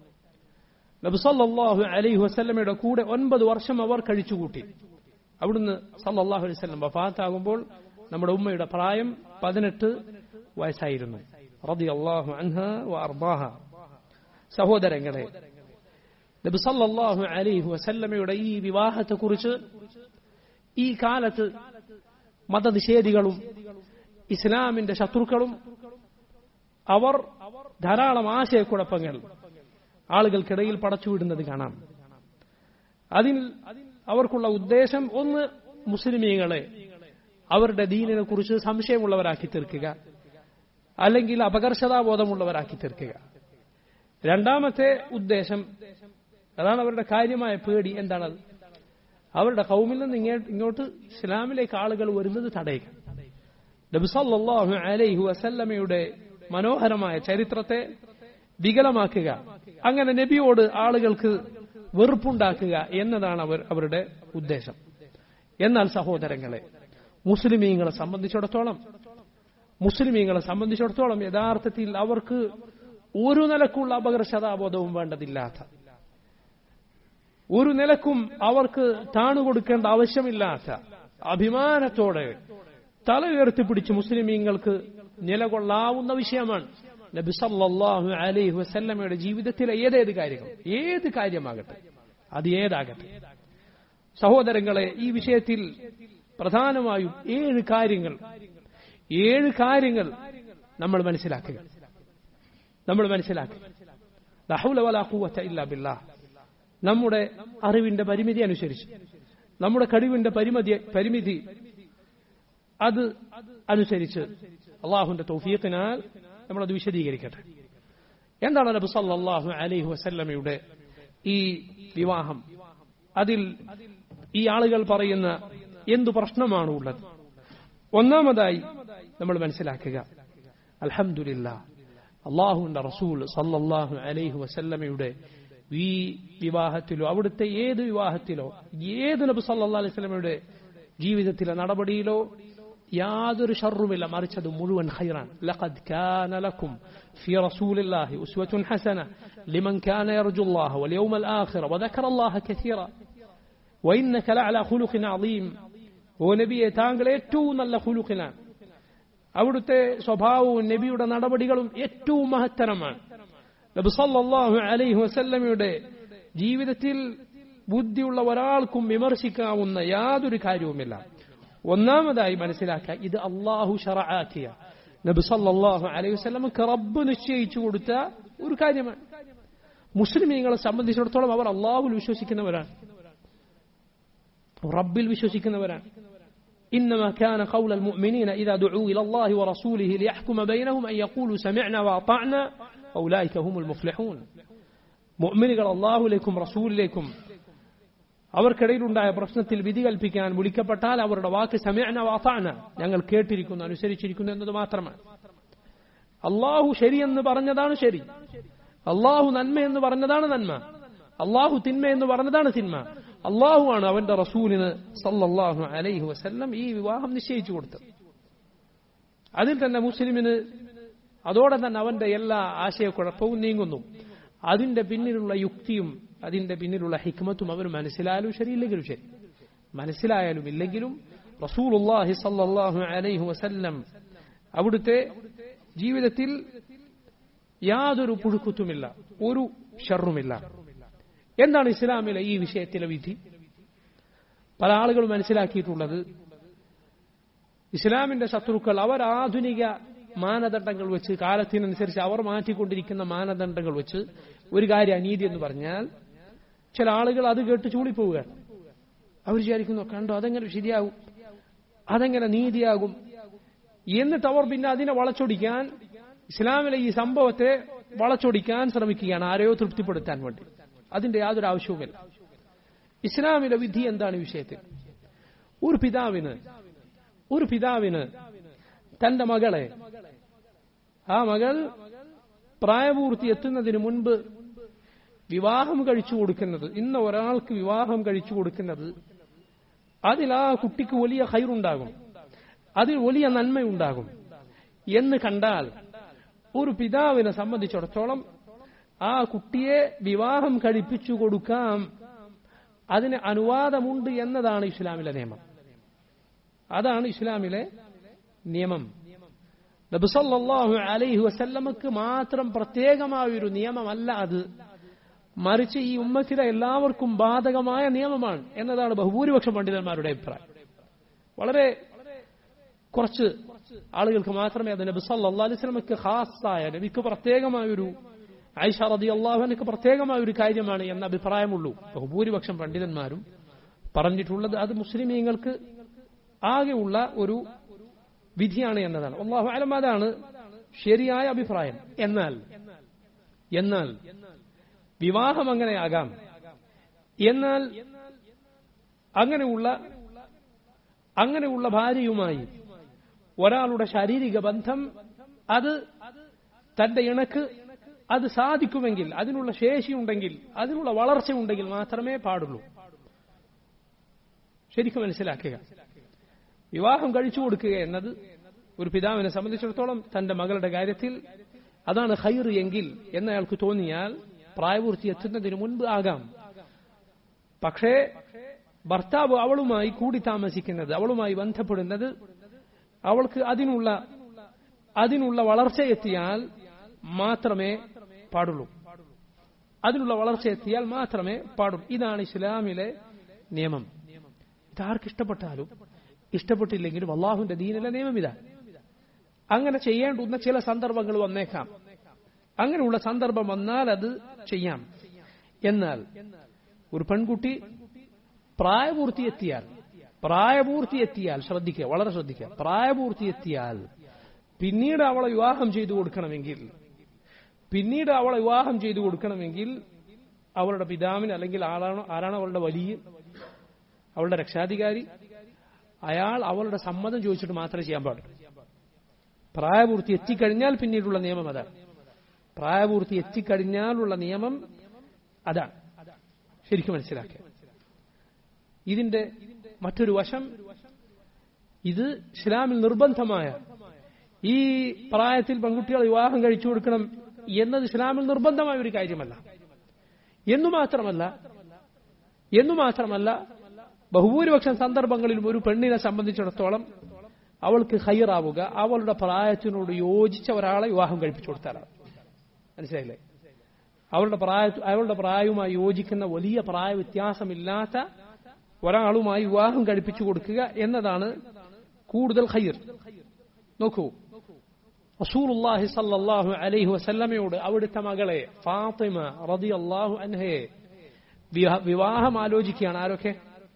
നബി സല്ലല്ലാഹു അലൈഹി വസല്ലമയുടെ കൂടെ ഒൻപത് വർഷം അവർ കഴിച്ചുകൂട്ടി അവിടുന്ന് സല്ലല്ലാഹു അലൈഹി വസല്ലം വഫാത്താകുമ്പോൾ നമ്മുടെ ഉമ്മയുടെ പ്രായം പതിനെട്ട് വയസ്സായിരുന്നു റളിയല്ലാഹു അൻഹ വഅർദാഹ സഹോദരങ്ങളെ നബി സല്ലല്ലാഹു അലൈഹി വസല്ലമയുടെ ഈ വിവാഹത്തെക്കുറിച്ച് ഈ കാലത്ത് മതനിഷേധികളും ഇസ്ലാമിന്റെ ശത്രുക്കളും അവർ ധാരാളം ആശയക്കുഴപ്പങ്ങൾ ആളുകൾക്കിടയിൽ പടച്ചുവിടുന്നത് കാണാം അതിൽ അവർക്കുള്ള ഉദ്ദേശം ഒന്ന് മുസ്ലിമീങ്ങളെ അവരുടെ ദീനിനെ കുറിച്ച് സംശയമുള്ളവരാക്കി തീർക്കുക അല്ലെങ്കിൽ അപകർഷതാബോധമുള്ളവരാക്കി തീർക്കുക രണ്ടാമത്തെ ഉദ്ദേശം അതാണ് അവരുടെ കാര്യമായ പേടി എന്താണത് അവരുടെ കൗമിൽ നിന്ന് ഇങ്ങേ- ഇങ്ങോട്ട് ഇസ്ലാമിലേക്ക് ആളുകൾ വരുന്നത് തടയുക നബിസല്ലാഹു അലൈഹു വസല്ലമയുടെ മനോഹരമായ ചരിത്രത്തെ വികലമാക്കുക അങ്ങനെ നബിയോട് ആളുകൾക്ക് വെറുപ്പുണ്ടാക്കുക എന്നതാണ് അവർ അവരുടെ ഉദ്ദേശം എന്നാൽ സഹോദരങ്ങളെ മുസ്ലിമീങ്ങളെ സംബന്ധിച്ചിടത്തോളം മുസ്ലിമീങ്ങളെ സംബന്ധിച്ചിടത്തോളം യഥാർത്ഥത്തിൽ അവർക്ക് ഒരു നിലക്കുള്ള അപകർഷതാബോധവും വേണ്ടതില്ലാത്ത ഒരു നിലക്കും അവർക്ക് താണുകൊടുക്കേണ്ട ആവശ്യമില്ലാത്ത അഭിമാനത്തോടെ തല ഉയർത്തിപ്പിടിച്ച് മുസ്ലിമീങ്ങൾക്ക് നിലകൊള്ളാവുന്ന വിഷയമാണ് നബി സല്ലല്ലാഹു അലൈഹി വസല്ലമയുടെ ജീവിതത്തിലെ ഏതേത് കാര്യങ്ങൾ ഏത് കാര്യമാകട്ടെ അത് ഏതാകട്ടെ സഹോദരങ്ങളെ ഈ വിഷയത്തിൽ പ്രധാനമായും ഏഴ് കാര്യങ്ങൾ ഏഴ് കാര്യങ്ങൾ നമ്മൾ മനസ്സിലാക്കുക നമ്മൾ മനസ്സിലാക്കുക ലാ ഹൗല വലാ ഖുവത ഇല്ലാ ബില്ലാഹ് നമ്മുടെ അറിവിന്റെ പരിമിതി അനുസരിച്ച് നമ്മുടെ കഴിവിന്റെ പരിമിതി പരിമിതി അത് അനുസരിച്ച് അള്ളാഹുന്റെ തൗഫീഖിനാൽ നമ്മളത് വിശദീകരിക്കട്ടെ എന്താണ് നബി സല്ലല്ലാഹു അലൈഹി വസല്ലമയുടെ ഈ വിവാഹം അതിൽ ഈ ആളുകൾ പറയുന്ന എന്തു പ്രശ്നമാണ് ഉള്ളത് ഒന്നാമതായി നമ്മൾ മനസ്സിലാക്കുക അൽഹംദുലില്ല അള്ളാഹുവിന്റെ റസൂൽ സല്ലല്ലാഹു അലൈഹി വസല്ലമയുടെ ഈ വിവാഹത്തിലോ അവിടുത്തെ ഏത് വിവാഹത്തിലോ ഏത് നബി സല്ലല്ലാഹു അലൈഹി വസല്ലമയുടെ ജീവിതത്തിലെ നടപടിയിലോ യാതൊരു ഷറുമില്ല മറിച്ച് അത് മുഴുവൻ ഖൈറാൻ ലഖദ് കാന ലക്കും في رسول الله أسوة حسنة لمن كان يرجو الله واليوم الآخر وذكر الله كثيرا وإنك لعلى خلق عظيم ونبيه താങ്കൾ ഏറ്റവും നല്ല ഖുലുഖിലാണ് അവിടുത്തെ സ്വഭാവവും നബിയുടെ നടപടികളും ഏറ്റവും മഹത്തരമാണ് നബി സല്ലല്ലാഹു അലൈഹി വസല്ലമയുടെ ജീവിതത്തിൽ ബുദ്ധിയുള്ള ഒരാൾക്കും വിമർശിക്കാവുന്ന യാതൊരു കാര്യവുമില്ല ഒന്നാമതായി മനസ്സിലാക്കുക ഇത് അള്ളാഹു ഷറആക്കിയ നബി സല്ലല്ലാഹു അലൈഹി വസല്ലമക്ക് റബ്ബ് നിശ്ചയിച്ചു കൊടുത്ത ഒരു കാര്യമാണ് മുസ്ലിമീങ്ങളെ സംബന്ധിച്ചിടത്തോളം അവർ അള്ളാഹുൽ വിശ്വസിക്കുന്നവരാണ് റബ്ബിൽ വിശ്വസിക്കുന്നവരാണ് إنما كان قول المؤمنين إذا دعوا إلى الله ورسوله ليحكم بينهم أن يقولوا سمعنا وأطعنا أولئك هم المفلحون മുഅ്മിനുകൾ അള്ളാഹുലേക്കും റസൂലിലേക്കും അവർക്കിടയിലുണ്ടായ പ്രശ്നത്തിൽ വിധി കൽപ്പിക്കാൻ വിളിക്കപ്പെട്ടാൽ അവരുടെ വാക്ക് സമയന വാത്താന ഞങ്ങൾ കേട്ടിരിക്കുന്നു അനുസരിച്ചിരിക്കുന്നു എന്നത് മാത്രമാണ് അള്ളാഹു ശരിയെന്ന് പറഞ്ഞതാണ് ശരി അള്ളാഹു നന്മ എന്ന് പറഞ്ഞതാണ് നന്മ അള്ളാഹു തിന്മ എന്ന് പറഞ്ഞതാണ് തിന്മ അള്ളാഹുവാണ് അവന്റെ റസൂലിന് സല്ലല്ലാഹു അലൈഹി വസല്ലം ഈ വിവാഹം നിശ്ചയിച്ചു കൊടുത്തത് അതിൽ തന്നെ മുസ്ലിമിന് അതോടെ തന്നെ അവന്റെ എല്ലാ ആശയക്കുഴപ്പവും നീങ്ങുന്നു അതിന്റെ പിന്നിലുള്ള യുക്തിയും അതിന്റെ പിന്നിലുള്ള ഹിക്മത്തും അവന് മനസ്സിലായാലും ശരി ഇല്ലെങ്കിലും ശരി മനസ്സിലായാലും ഇല്ലെങ്കിലും റസൂലുള്ളാഹി സല്ലല്ലാഹു അലൈഹി വസല്ലം അവിടുത്തെ ജീവിതത്തിൽ യാതൊരു പുഴുക്കുത്തുമില്ല ഒരു ഷറുമില്ല എന്താണ് ഇസ്ലാമിലെ ഈ വിഷയത്തിലെ വിധി പല ആളുകളും മനസ്സിലാക്കിയിട്ടുള്ളത് ഇസ്ലാമിന്റെ ശത്രുക്കൾ അവർ ആധുനിക മാനദണ്ഡങ്ങൾ വെച്ച് കാലത്തിനനുസരിച്ച് അവർ മാറ്റിക്കൊണ്ടിരിക്കുന്ന മാനദണ്ഡങ്ങൾ വെച്ച് ഒരു കാര്യം അനീതി എന്ന് പറഞ്ഞാൽ ചില ആളുകൾ അത് കേട്ട് ചൂളിപ്പോവുകയാണ് അവർ വിചാരിക്കുന്നു കണ്ടോ അതെങ്ങനെ ശരിയാകും അതെങ്ങനെ നീതിയാകും എന്നിട്ട് അവർ പിന്നെ അതിനെ വളച്ചൊടിക്കാൻ ഇസ്ലാമിലെ ഈ സംഭവത്തെ വളച്ചൊടിക്കാൻ ശ്രമിക്കുകയാണ് ആരെയോ തൃപ്തിപ്പെടുത്താൻ വേണ്ടി അതിന്റെ യാതൊരു ആവശ്യവുമില്ല ഇസ്ലാമിലെ വിധി എന്താണ് ഈ വിഷയത്തിൽ ഒരു പിതാവിന് ഒരു പിതാവിന് തന്റെ മകളെ ആ മകൾ പ്രായപൂർത്തി എത്തുന്നതിന് മുൻപ് വിവാഹം കഴിച്ചു കൊടുക്കുന്നത് ഇന്ന് ഒരാൾക്ക് വിവാഹം കഴിച്ചു കൊടുക്കുന്നത് അതിൽ ആ കുട്ടിക്ക് വലിയ ഹൈറുണ്ടാകും അതിൽ വലിയ നന്മയുണ്ടാകും എന്ന് കണ്ടാൽ ഒരു പിതാവിനെ സംബന്ധിച്ചിടത്തോളം ആ കുട്ടിയെ വിവാഹം കഴിപ്പിച്ചു കൊടുക്കാം അതിന് അനുവാദമുണ്ട് എന്നതാണ് ഇസ്ലാമിലെ നിയമം അതാണ് ഇസ്ലാമിലെ നിയമം നബിസല്ലാഹു അലൈഹി വസല്ലമക്ക് മാത്രം പ്രത്യേകമായൊരു നിയമമല്ല അത് മറിച്ച് ഈ ഉമ്മത്തിലെ എല്ലാവർക്കും ബാധകമായ നിയമമാണ് എന്നതാണ് ബഹുഭൂരിപക്ഷം പണ്ഡിതന്മാരുടെ അഭിപ്രായം വളരെ കുറച്ച് ആളുകൾക്ക് മാത്രമേ അത് നബി സല്ലാ അലൈഹി സ്വലമക്ക് ഖാസായ നബിക്ക് പ്രത്യേകമായൊരു ഐഷ റതി അള്ളാഹുനക്ക് പ്രത്യേകമായ ഒരു കാര്യമാണ് എന്ന അഭിപ്രായമുള്ളൂ ബഹുഭൂരിപക്ഷം പണ്ഡിതന്മാരും പറഞ്ഞിട്ടുള്ളത് അത് മുസ്ലിമീങ്ങൾക്ക് ആകെയുള്ള ഒരു വിധിയാണ് എന്നതാണ് അള്ളാഹു അലം അതാണ് ശരിയായ അഭിപ്രായം എന്നാൽ എന്നാൽ വിവാഹം അങ്ങനെയാകാം എന്നാൽ അങ്ങനെയുള്ള അങ്ങനെയുള്ള ഭാര്യയുമായി ഒരാളുടെ ശാരീരിക ബന്ധം അത് തന്റെ ഇണക്ക് അത് സാധിക്കുമെങ്കിൽ അതിനുള്ള ശേഷിയുണ്ടെങ്കിൽ അതിനുള്ള വളർച്ചയുണ്ടെങ്കിൽ മാത്രമേ പാടുള്ളൂ ശരിക്കും മനസ്സിലാക്കുക വിവാഹം കഴിച്ചു കൊടുക്കുക എന്നത് ഒരു പിതാവിനെ സംബന്ധിച്ചിടത്തോളം തന്റെ മകളുടെ കാര്യത്തിൽ അതാണ് ഹൈർ എങ്കിൽ എന്നയാൾക്ക് തോന്നിയാൽ പ്രായപൂർത്തി എത്തുന്നതിന് മുൻപ് ആകാം പക്ഷേ ഭർത്താവ് അവളുമായി കൂടി താമസിക്കുന്നത് അവളുമായി ബന്ധപ്പെടുന്നത് അവൾക്ക് അതിനുള്ള അതിനുള്ള വളർച്ച എത്തിയാൽ മാത്രമേ പാടുള്ളൂ അതിനുള്ള വളർച്ച എത്തിയാൽ മാത്രമേ പാടുള്ളൂ ഇതാണ് ഇസ്ലാമിലെ നിയമം ഇതാർക്ക് ഇഷ്ടപ്പെട്ടാലും ഇഷ്ടപ്പെട്ടില്ലെങ്കിലും അള്ളാഹുവിന്റെ ദീനിലെ നിയമം ഇതാ അങ്ങനെ ചെയ്യേണ്ടുന്ന ചില സന്ദർഭങ്ങൾ വന്നേക്കാം അങ്ങനെയുള്ള സന്ദർഭം വന്നാൽ അത് ചെയ്യാം എന്നാൽ ഒരു പെൺകുട്ടി പ്രായപൂർത്തി എത്തിയാൽ പ്രായപൂർത്തി എത്തിയാൽ ശ്രദ്ധിക്കുക വളരെ ശ്രദ്ധിക്കുക പ്രായപൂർത്തി എത്തിയാൽ പിന്നീട് അവളെ വിവാഹം ചെയ്തു കൊടുക്കണമെങ്കിൽ പിന്നീട് അവളെ വിവാഹം ചെയ്തു കൊടുക്കണമെങ്കിൽ അവളുടെ പിതാവിന് അല്ലെങ്കിൽ ആളാണോ ആരാണ് അവളുടെ വലിയ അവളുടെ രക്ഷാധികാരി അയാൾ അവളുടെ സമ്മതം ചോദിച്ചിട്ട് മാത്രമേ ചെയ്യാൻ പാടുള്ളൂ പ്രായപൂർത്തി എത്തിക്കഴിഞ്ഞാൽ പിന്നീടുള്ള നിയമം അതാണ് പ്രായപൂർത്തി എത്തിക്കഴിഞ്ഞാലുള്ള നിയമം അതാണ് ശരിക്കും മനസ്സിലാക്കുക ഇതിന്റെ മറ്റൊരു വശം ഇത് ഇസ്ലാമിൽ നിർബന്ധമായ ഈ പ്രായത്തിൽ പെൺകുട്ടികളെ വിവാഹം കഴിച്ചു കൊടുക്കണം എന്നത് ഇസ്ലാമിൽ നിർബന്ധമായ ഒരു കാര്യമല്ല എന്നു മാത്രമല്ല എന്നു മാത്രമല്ല ബഹുഭൂരിപക്ഷം സന്ദർഭങ്ങളിലും ഒരു പെണ്ണിനെ സംബന്ധിച്ചിടത്തോളം അവൾക്ക് ഹൈറാവുക അവളുടെ പ്രായത്തിനോട് യോജിച്ച ഒരാളെ വിവാഹം കഴിപ്പിച്ചു കൊടുത്താലാണ് മനസ്സിലായില്ലേ അവളുടെ പ്രായ അവളുടെ പ്രായവുമായി യോജിക്കുന്ന വലിയ പ്രായ വ്യത്യാസമില്ലാത്ത ഒരാളുമായി വിവാഹം കഴിപ്പിച്ചു കൊടുക്കുക എന്നതാണ് കൂടുതൽ ഹൈർ നോക്കൂ റസൂലുള്ളാഹി സല്ലല്ലാഹു അലൈഹി വസല്ലമയോട് അവിടുത്തെ മകളെ ഫാത്തിമ റളിയല്ലാഹു അൻഹയെ വിവാഹം ആലോചിക്കുകയാണ് ആരൊക്കെ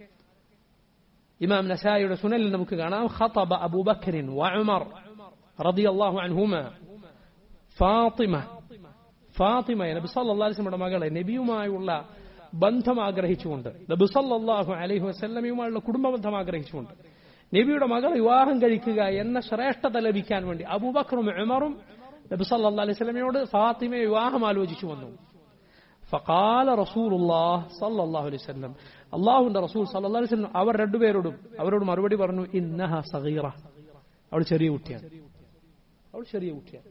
ഇമാം നസായിയുടെ സുനലിൽ നമുക്ക് കാണാം ഖതബ അബൂബക്കറിൻ വഉമർ റളിയല്ലാഹു അൻഹുമ ഫാത്തിമ ഫാത്തിമ നബി സല്ലല്ലാഹു അലൈഹി വസല്ലമയുടെ മകളെ നബിയുമായുള്ള ബന്ധം ആഗ്രഹിച്ചുകൊണ്ട് നബി സല്ലല്ലാഹു അലൈഹി വസല്ലമയുമായുള്ള കുടുംബ ബന്ധം ആഗ്രഹിച്ചുകൊണ്ട് നബിയുടെ മകളെ വിവാഹം കഴിക്കുക എന്ന ശ്രേഷ്ഠത ലഭിക്കാൻ വേണ്ടി അബൂബക്കറും ഉമറും നബി സല്ലല്ലാഹു അലൈഹി വസല്ലമയോട് ഫാത്തിമയെ വിവാഹം ആലോചിച്ചു വന്നു ഫഖാല റസൂലുള്ളാഹ് സല്ലല്ലാഹു അലൈഹി വസല്ലം അള്ളാഹുവിന്റെ റസൂൽ സല്ലല്ലാഹു അലൈഹി വസല്ലം അവർ രണ്ടുപേരോടും അവരോട് മറുപടി പറഞ്ഞു ഇന്നഹ സഗീറ അവൾ ചെറിയ കുട്ടിയാണ് അവൾ ചെറിയ കുട്ടിയാണ്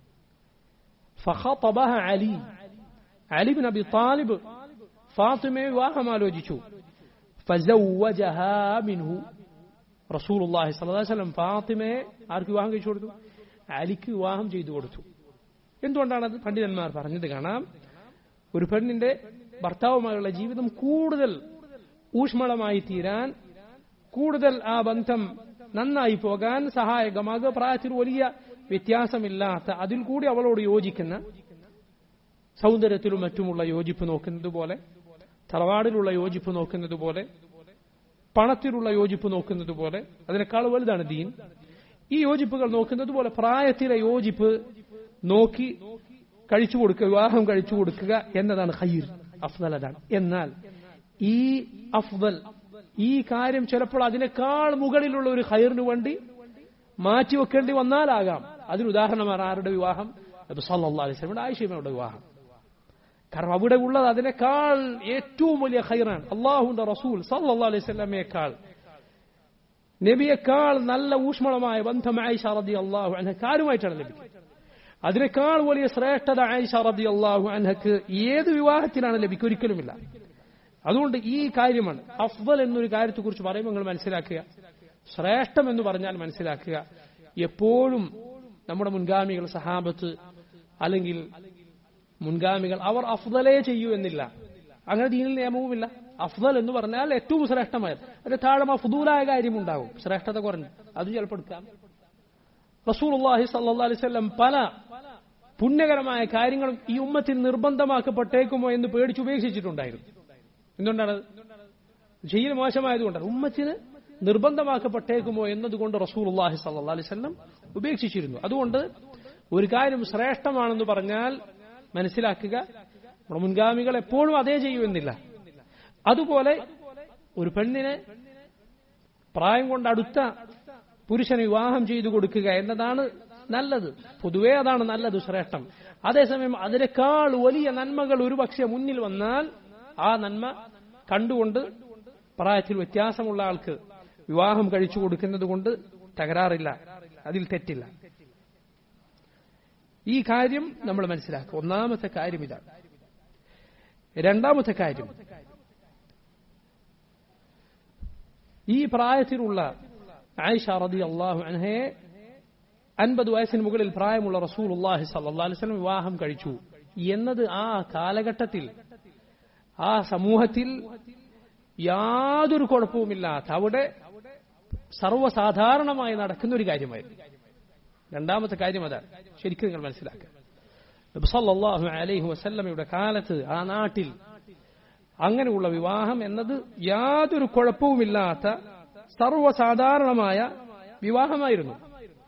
ഫഖതബഹ അലി അലി ബിൻ അബി താലിബ് ഫാത്തിമയെ വിവാഹം ആലോചിച്ചു ഫസവ്വജഹാ മിൻഹു റസൂലുള്ളാഹി സ്വല്ലല്ലാഹു അലൈഹി വസല്ലം ഫാത്തിമയെ ആർക്ക് വിവാഹം കഴിച്ചു കൊടുത്തു അലിക്ക് വിവാഹം ചെയ്തു കൊടുത്തു എന്തുകൊണ്ടാണത് പണ്ഡിതന്മാർ പറഞ്ഞത് കാണാം ഒരു പെണ്ണിന്റെ ഭർത്താവുമായുള്ള ജീവിതം കൂടുതൽ ഊഷ്മളമായി തീരാൻ കൂടുതൽ ആ ബന്ധം നന്നായി പോകാൻ സഹായകമാകുക പ്രായത്തിൽ വലിയ വ്യത്യാസമില്ലാത്ത അതിൽ കൂടി അവളോട് യോജിക്കുന്ന സൗന്ദര്യത്തിലും മറ്റുമുള്ള യോജിപ്പ് നോക്കുന്നത് പോലെ തറവാടിലുള്ള യോജിപ്പ് നോക്കുന്നത് പോലെ പണത്തിലുള്ള യോജിപ്പ് നോക്കുന്നത് പോലെ അതിനേക്കാൾ വലുതാണ് ദീൻ ഈ യോജിപ്പുകൾ നോക്കുന്നത് പോലെ പ്രായത്തിലെ യോജിപ്പ് നോക്കി കഴിച്ചു കൊടുക്കുക വിവാഹം കഴിച്ചു കൊടുക്കുക എന്നതാണ് ഹൈർ അഫ്ദൽ അതാണ് എന്നാൽ ഈ അഫ്ദൽ ഈ കാര്യം ചിലപ്പോൾ അതിനേക്കാൾ മുകളിലുള്ള ഒരു ഹൈറിന് വേണ്ടി മാറ്റിവെക്കേണ്ടി വന്നാലാകാം അതിന് ഉദാഹരണമാണ് ആരുടെ വിവാഹം നബി സല്ലല്ലാഹു അലൈഹി വസല്ലം ആയിഷയുടെ വിവാഹം കാരണം അവിടെ ഉള്ളത് അതിനേക്കാൾ ഏറ്റവും വലിയ ഹൈറാണ് അള്ളാഹുന്റെ റസൂൽ സല്ലല്ലാഹു അലൈഹി വസല്ലമയേക്കാൾ നബിയേക്കാൾ നല്ല ഊഷ്മളമായ ബന്ധം ആയിഷ റതി അള്ളാഹു അൻഹക്ക് ആരുമായിട്ടാണ് ലഭിക്കുന്നത് അതിനേക്കാൾ വലിയ ശ്രേഷ്ഠത ആയിഷ റതി അള്ളാഹു അൻഹക്ക് ഏത് വിവാഹത്തിലാണ് ലഭിക്കുക ഒരിക്കലുമില്ല അതുകൊണ്ട് ഈ കാര്യമാണ് അഫ്ദൽ എന്നൊരു കാര്യത്തെക്കുറിച്ച് പറയുമ്പോൾ നിങ്ങൾ മനസ്സിലാക്കുക ശ്രേഷ്ഠം എന്ന് പറഞ്ഞാൽ മനസ്സിലാക്കുക എപ്പോഴും നമ്മുടെ മുൻഗാമികൾ സഹാബത്ത് അല്ലെങ്കിൽ മുൻഗാമികൾ അവർ അഫ്ദലേ ചെയ്യൂ എന്നില്ല അങ്ങനെ ദീനിൽ നിയമവുമില്ല അഫ്ദൽ എന്ന് പറഞ്ഞാൽ ഏറ്റവും ശ്രേഷ്ഠമായത് അതിന്റെ താഴെ മഫ്ദൂലായ കാര്യമുണ്ടാവും ശ്രേഷ്ഠത കുറഞ്ഞു അതും ചിലപ്പോൾ എടുക്കാം റസൂലുള്ളാഹി സല്ലല്ലാഹു അലൈഹി വസല്ലം പല പുണ്യകരമായ കാര്യങ്ങളും ഈ ഉമ്മത്തിൽ നിർബന്ധമാക്കപ്പെട്ടേക്കുമോ എന്ന് പേടിച്ച് ഉപേക്ഷിച്ചിട്ടുണ്ടായിരുന്നു എന്തുകൊണ്ടാണ് ചെയ്യൽ മോശമായതുകൊണ്ടാണ് ഉമ്മത്തിന് നിർബന്ധമാക്കപ്പെട്ടേക്കുമോ എന്നതുകൊണ്ട് റസൂലുള്ളാഹി സല്ലല്ലാഹു അലൈഹി വസല്ലം ഉപേക്ഷിച്ചിരുന്നു അതുകൊണ്ട് ഒരു കാര്യം ശ്രേഷ്ഠമാണെന്ന് പറഞ്ഞാൽ മനസ്സിലാക്കുക നമ്മുടെ മുൻഗാമികൾ എപ്പോഴും അതേ ചെയ്യുമെന്നില്ല അതുപോലെ ഒരു പെണ്ണിനെ പ്രായം കൊണ്ട് അടുത്ത പുരുഷന് വിവാഹം ചെയ്തു കൊടുക്കുക എന്നതാണ് നല്ലത് പൊതുവേ അതാണ് നല്ലത് ശ്രേഷ്ഠം അതേസമയം അതിനേക്കാൾ വലിയ നന്മകൾ ഒരുപക്ഷെ മുന്നിൽ വന്നാൽ ആ നന്മ കണ്ടുകൊണ്ട് പ്രായത്തിൽ വ്യത്യാസമുള്ള ആൾക്ക് വിവാഹം കഴിച്ചു കൊടുക്കുന്നത് കൊണ്ട് തകരാറില്ല അതിൽ തെറ്റില്ല ഈ കാര്യം നമ്മൾ മനസ്സിലാക്കുക ഒന്നാമത്തെ കാര്യം ഇതാണ് രണ്ടാമത്തെ കാര്യം ഈ പ്രായത്തിലുള്ള ആയിഷ റതി അള്ളാഹു അൻഹയെ അൻപത് വയസ്സിന് മുകളിൽ പ്രായമുള്ള റസൂൽ അള്ളാഹി സല്ലാ അലിസ്ലം വിവാഹം കഴിച്ചു എന്നത് ആ കാലഘട്ടത്തിൽ ആ സമൂഹത്തിൽ യാതൊരു കുഴപ്പവുമില്ലാത്ത അവിടെ സർവ്വസാധാരണമായി നടക്കുന്ന ഒരു കാര്യമായിരുന്നു രണ്ടാമത്തെ കാര്യം അതാണ് ശരിക്കും നിങ്ങൾ മനസ്സിലാക്കുക നബ്സല്ലാഹു അലൈഹി വസല്ലമയുടെ കാലത്ത് ആ നാട്ടിൽ അങ്ങനെയുള്ള വിവാഹം എന്നത് യാതൊരു കുഴപ്പവുമില്ലാത്ത സർവ്വസാധാരണമായ വിവാഹമായിരുന്നു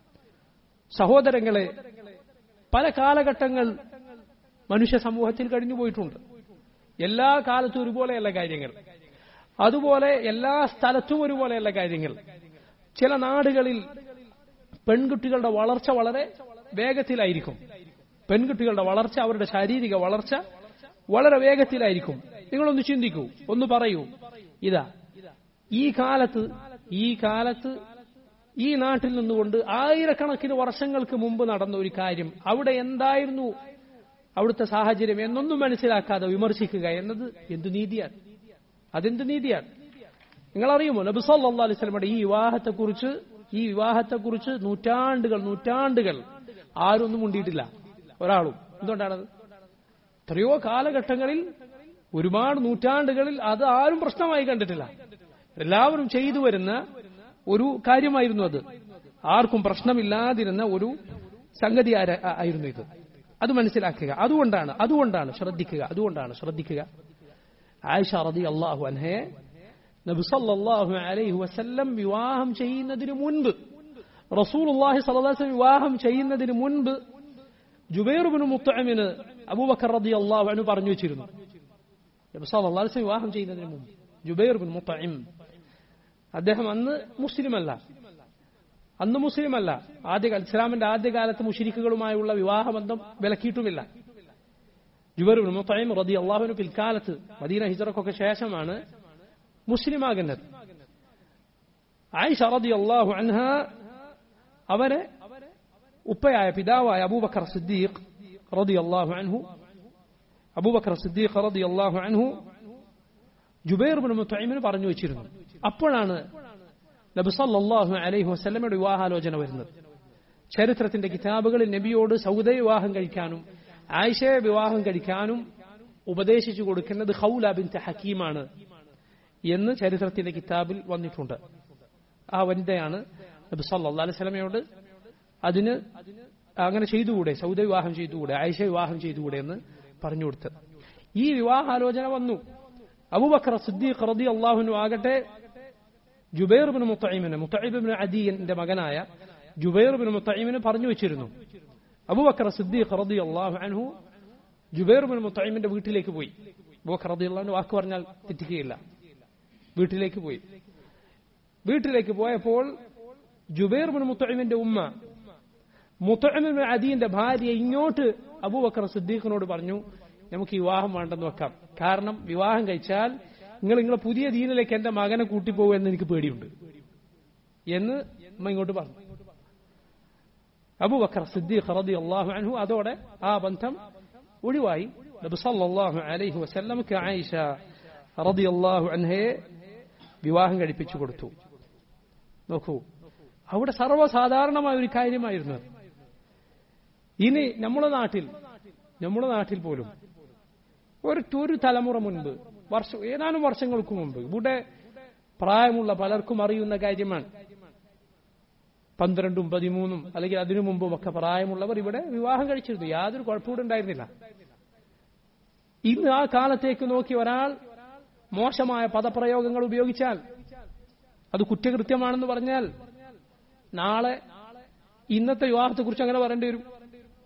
സഹോദരങ്ങളെ പല കാലഘട്ടങ്ങൾ മനുഷ്യ സമൂഹത്തിൽ കഴിഞ്ഞു പോയിട്ടുണ്ട് എല്ലാ കാലത്തും ഒരുപോലെയല്ല കാര്യങ്ങൾ അതുപോലെ എല്ലാ സ്ഥലത്തും ഒരുപോലെയല്ല കാര്യങ്ങൾ ചില നാടുകളിൽ പെൺകുട്ടികളുടെ വളർച്ച വളരെ വേഗത്തിലായിരിക്കും പെൺകുട്ടികളുടെ വളർച്ച അവരുടെ ശാരീരിക വളർച്ച വളരെ വേഗത്തിലായിരിക്കും നിങ്ങളൊന്ന് ചിന്തിക്കൂ ഒന്ന് പറയൂ ഇതാ ഈ കാലത്ത് ഈ കാലത്ത് ഈ നാട്ടിൽ നിന്നുകൊണ്ട് ആയിരക്കണക്കിന് വർഷങ്ങൾക്ക് മുമ്പ് നടന്ന ഒരു കാര്യം അവിടെ എന്തായിരുന്നു അവിടുത്തെ സാഹചര്യം എന്നൊന്നും മനസ്സിലാക്കാതെ വിമർശിക്കുക എന്നത് എന്തു നീതിയാണ് അതെന്ത് നീതിയാണ് നിങ്ങൾ അറിയുമോ നബി സല്ലാ അലൈസ്ലമയുടെ ഈ വിവാഹത്തെക്കുറിച്ച് ഈ വിവാഹത്തെക്കുറിച്ച് നൂറ്റാണ്ടുകൾ നൂറ്റാണ്ടുകൾ ആരൊന്നും മുണ്ടിയിട്ടില്ല ഒരാളും എന്തുകൊണ്ടാണത് എത്രയോ കാലഘട്ടങ്ങളിൽ ഒരുപാട് നൂറ്റാണ്ടുകളിൽ അത് ആരും പ്രശ്നമായി കണ്ടിട്ടില്ല എല്ലാവരും ചെയ്തു വരുന്ന ഒരു കാര്യമായിരുന്നു അത് ആർക്കും പ്രശ്നമില്ലാതിരുന്ന ഒരു സംഗതി ആയിരുന്നു ഇത് അത് മനസ്സിലാക്കുക അതുകൊണ്ടാണ് അതുകൊണ്ടാണ് ശ്രദ്ധിക്കുക അതുകൊണ്ടാണ് ശ്രദ്ധിക്കുക ആയിഷ റതി അള്ളാഹു അൻഹയെ നബി സല്ലല്ലാഹു അലൈഹി വസല്ലം വിവാഹം ചെയ്യുന്നതിന് മുൻപ് റസൂലുള്ളാഹി സ്വല്ലല്ലാഹു അലൈഹി വിവാഹം ചെയ്യുന്നതിന് മുൻപ് ജുബൈർ ബിൻ മുത്തഅമിന് അബൂബക്കർ റളിയല്ലാഹു അൻഹു പറഞ്ഞു വെച്ചിരുന്നു നബി സല്ലല്ലാഹു അലൈഹി വിവാഹം ചെയ്യുന്നതിന് മുൻപ് ജുബൈർ ബിൻ മുത്തഇം അദ്ദേഹം അന്ന് മുസ്ലിമല്ല അന്ന് മുസ്ലിമല്ല ആദ്യ ഇസ്ലാമിന്റെ ആദ്യകാലത്ത് മുഷിരിക്കുകളുമായുള്ള വിവാഹബന്ധം വിലക്കിയിട്ടുമില്ല ജുബൈർ ബിൻ മുത്തഇം റളിയല്ലാഹു അൻഹു പിൽക്കാലത്ത് മദീന ഹിജ്റക്കൊക്കെ ശേഷമാണ് മുസ്ലിമാകുന്നത് ആയിഷ റളിയല്ലാഹു അൻഹ അവരെ ഉപ്പയായ പിതാവായ അബൂബക്കർ സിദ്ദീഖ് റളിയല്ലാഹു അൻഹു അബൂബക്കർ സിദ്ദീഖ് റളിയല്ലാഹു അൻഹു ജുബൈർ ബിൻ മുത്തൈമിന് പറഞ്ഞു വെച്ചിരുന്നു അപ്പോഴാണ് നബി സല്ലല്ലാഹു അലൈഹി വസല്ലമയുടെ വിവാഹാലോചന വരുന്നത് ചരിത്രത്തിന്റെ കിതാബുകളിൽ നബിയോട് സൗദ വിവാഹം കഴിക്കാനും ആയിഷയെ വിവാഹം കഴിക്കാനും ഉപദേശിച്ചു കൊടുക്കുന്നത് ഹൗല ബിൻ ഹക്കീമാണ് എന്ന് ചരിത്രത്തിന്റെ കിതാബിൽ വന്നിട്ടുണ്ട് ആ വനിതയാണ് നബി സല്ലല്ലാഹു അലൈഹി വസല്ലമയോട് അതിന് അങ്ങനെ ചെയ്തുകൂടെ സൗദ വിവാഹം ചെയ്തുകൂടെ ആയിഷ വിവാഹം ചെയ്തുകൂടെ എന്ന് പറഞ്ഞു കൊടുത്തത് ഈ വിവാഹാലോചന വന്നു അബൂബക്കർ സിദ്ദീഖ് റതി അള്ളാഹുനു ആകട്ടെ ജുബൈർ ബിൻ മുത്തൈമിന് മുത്തൈബ് ബിൻ അദീന്റെ മകനായ ജുബൈർ ബിൻ മുത്തൈമിന് പറഞ്ഞു വെച്ചിരുന്നു അബൂബക്കർ സിദ്ദീഖ് റതി അള്ളാഹു അൻഹു ജുബൈർ ബിൻ മുത്തൈമിന്റെ വീട്ടിലേക്ക് പോയി അബൂബക്കർ റതി അള്ളാഹു വാക്ക് പറഞ്ഞാൽ തെറ്റിക്കുകയില്ല വീട്ടിലേക്ക് പോയി വീട്ടിലേക്ക് പോയപ്പോൾ ജുബൈർ ബിൻ മുത്തൈമിന്റെ ഉമ്മ മുത്തൈമിൻ ബിൻ അദീന്റെ ഭാര്യ ഇങ്ങോട്ട് അബൂബക്കർ സിദ്ദീഖിനോട് പറഞ്ഞു നമുക്ക് ഈ വിവാഹം വേണ്ടെന്ന് വെക്കാം കാരണം വിവാഹം കഴിച്ചാൽ നിങ്ങൾ നിങ്ങളെ പുതിയ ദീനിലേക്ക് എന്റെ മകനെ കൂട്ടിപ്പോകും എന്ന് എനിക്ക് പേടിയുണ്ട് എന്ന് അമ്മ ഇങ്ങോട്ട് പറഞ്ഞു അബൂബക്കർ സിദ്ദീഖ് റതി അള്ളാഹു അൻഹു അതോടെ ആ ബന്ധം ഒഴിവായി നബി സല്ലല്ലാഹു അലൈഹി വസല്ലമക്ക് ആയിഷ റതി അള്ളാഹു അൻഹയെ വിവാഹം കഴിപ്പിച്ചു കൊടുത്തു നോക്കൂ അവിടെ സർവ്വസാധാരണമായ ഒരു കാര്യമായിരുന്നു അത് ഇനി നമ്മുടെ നാട്ടിൽ നമ്മുടെ നാട്ടിൽ പോലും ഒരു ഒരു തലമുറ മുൻപ് വർഷം ഏതാനും വർഷങ്ങൾക്ക് മുമ്പ് ഇവിടെ പ്രായമുള്ള പലർക്കും അറിയുന്ന കാര്യമാണ് പന്ത്രണ്ടും പതിമൂന്നും അല്ലെങ്കിൽ അതിനു മുമ്പും ഒക്കെ പ്രായമുള്ളവർ ഇവിടെ വിവാഹം കഴിച്ചിരുന്നു യാതൊരു കുഴപ്പവും ഉണ്ടായിരുന്നില്ല ഇന്ന് ആ കാലത്തേക്ക് നോക്കി ഒരാൾ മോശമായ പദപ്രയോഗങ്ങൾ ഉപയോഗിച്ചാൽ അത് കുറ്റകൃത്യമാണെന്ന് പറഞ്ഞാൽ നാളെ ഇന്നത്തെ വിവാഹത്തെക്കുറിച്ച് അങ്ങനെ പറയേണ്ടി വരും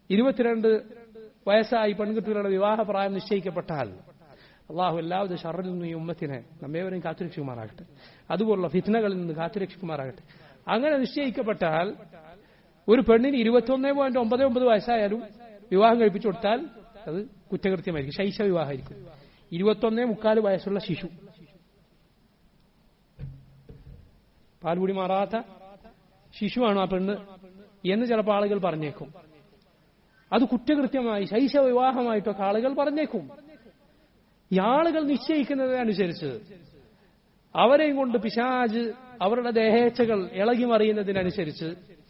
ഇരുപത്തിരണ്ട് വയസ്സായി പെൺകുട്ടികളുടെ വിവാഹ പ്രായം നിശ്ചയിക്കപ്പെട്ടാൽ അള്ളാഹു എല്ലാവിധ ഷറിൽ നിന്നും ഈ ഉമ്മത്തിനെ നമ്മേവരെയും കാത്തുരക്ഷിക്കുമാറാകട്ടെ അതുപോലുള്ള ഫിത്നകളിൽ നിന്ന് കാത്തുരക്ഷിക്കുമാറാകട്ടെ അങ്ങനെ നിശ്ചയിക്കപ്പെട്ടാൽ ഒരു പെണ്ണിന് ഇരുപത്തൊന്ന് പോയിന്റ് ഒമ്പത് ഒമ്പത് വയസ്സായാലും വിവാഹം കഴിപ്പിച്ചു കൊടുത്താൽ അത് കുറ്റകൃത്യമായിരിക്കും ശൈശവ വിവാഹമായിരിക്കും ഇരുപത്തൊന്നേ മുക്കാല് വയസ്സുള്ള ശിശു പാൽകുടി മാറാത്ത ശിശുവാണ് ആ പെണ്ണ് എന്ന് ചിലപ്പോൾ ആളുകൾ പറഞ്ഞേക്കും അത് കുറ്റകൃത്യമായി ശൈശവ വിവാഹമായിട്ടൊക്കെ ആളുകൾ പറഞ്ഞേക്കും ഈ ആളുകൾ നിശ്ചയിക്കുന്നതിനനുസരിച്ച് അവരെയും കൊണ്ട് പിശാജ് അവരുടെ ദേഹേച്ഛകൾ ഇളകി മറിയുന്നതിനനുസരിച്ച്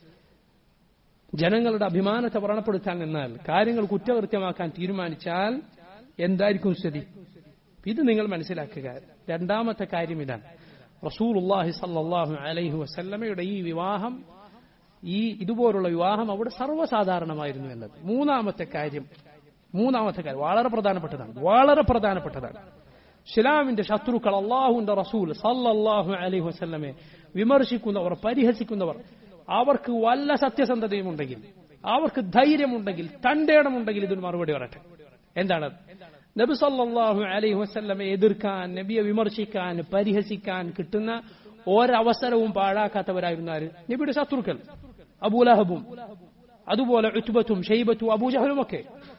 ജനങ്ങളുടെ അഭിമാനത്തെ വ്രണപ്പെടുത്താൻ നിന്നാൽ കാര്യങ്ങൾ കുറ്റകൃത്യമാക്കാൻ തീരുമാനിച്ചാൽ എന്തായിരിക്കും സ്ഥിതി ഇത് നിങ്ങൾ മനസ്സിലാക്കുക രണ്ടാമത്തെ കാര്യം ഇതാണ് റസൂലുള്ളാഹി സല്ലല്ലാഹു അലൈഹി വസല്ലമയുടെ ഈ വിവാഹം ഈ ഇതുപോലുള്ള വിവാഹം അവിടെ സർവ്വസാധാരണമായിരുന്നു എന്നത് മൂന്നാമത്തെ കാര്യം മൂന്നാമത്തെ കാര്യം വളരെ പ്രധാനപ്പെട്ടതാണ് വളരെ പ്രധാനപ്പെട്ടതാണ് ഇസ്ലാമിന്റെ ശത്രുക്കൾ അള്ളാഹുവിന്റെ റസൂൽ സല്ലല്ലാഹു അലൈഹി വസല്ലമെ വിമർശിക്കുന്നവർ പരിഹസിക്കുന്നവർ അവർക്ക് വല്ല സത്യസന്ധതയും ഉണ്ടെങ്കിൽ അവർക്ക് ധൈര്യമുണ്ടെങ്കിൽ തന്റെ ഇടമുണ്ടെങ്കിൽ ഇതിന് മറുപടി പറയട്ടെ എന്താണ് നബി സല്ലല്ലാഹു അലൈഹി വസല്ലമെ എതിർക്കാൻ നബിയെ വിമർശിക്കാൻ പരിഹസിക്കാൻ കിട്ടുന്ന ഒരവസരവും പാഴാക്കാത്തവരായിരുന്നു ആര് നബിയുടെ ശത്രുക്കൾ അബൂലഹബും അതുപോലെ ഉത്ബത്തും ഷെയ്ബത്തും അബൂജഹലും ഒക്കെ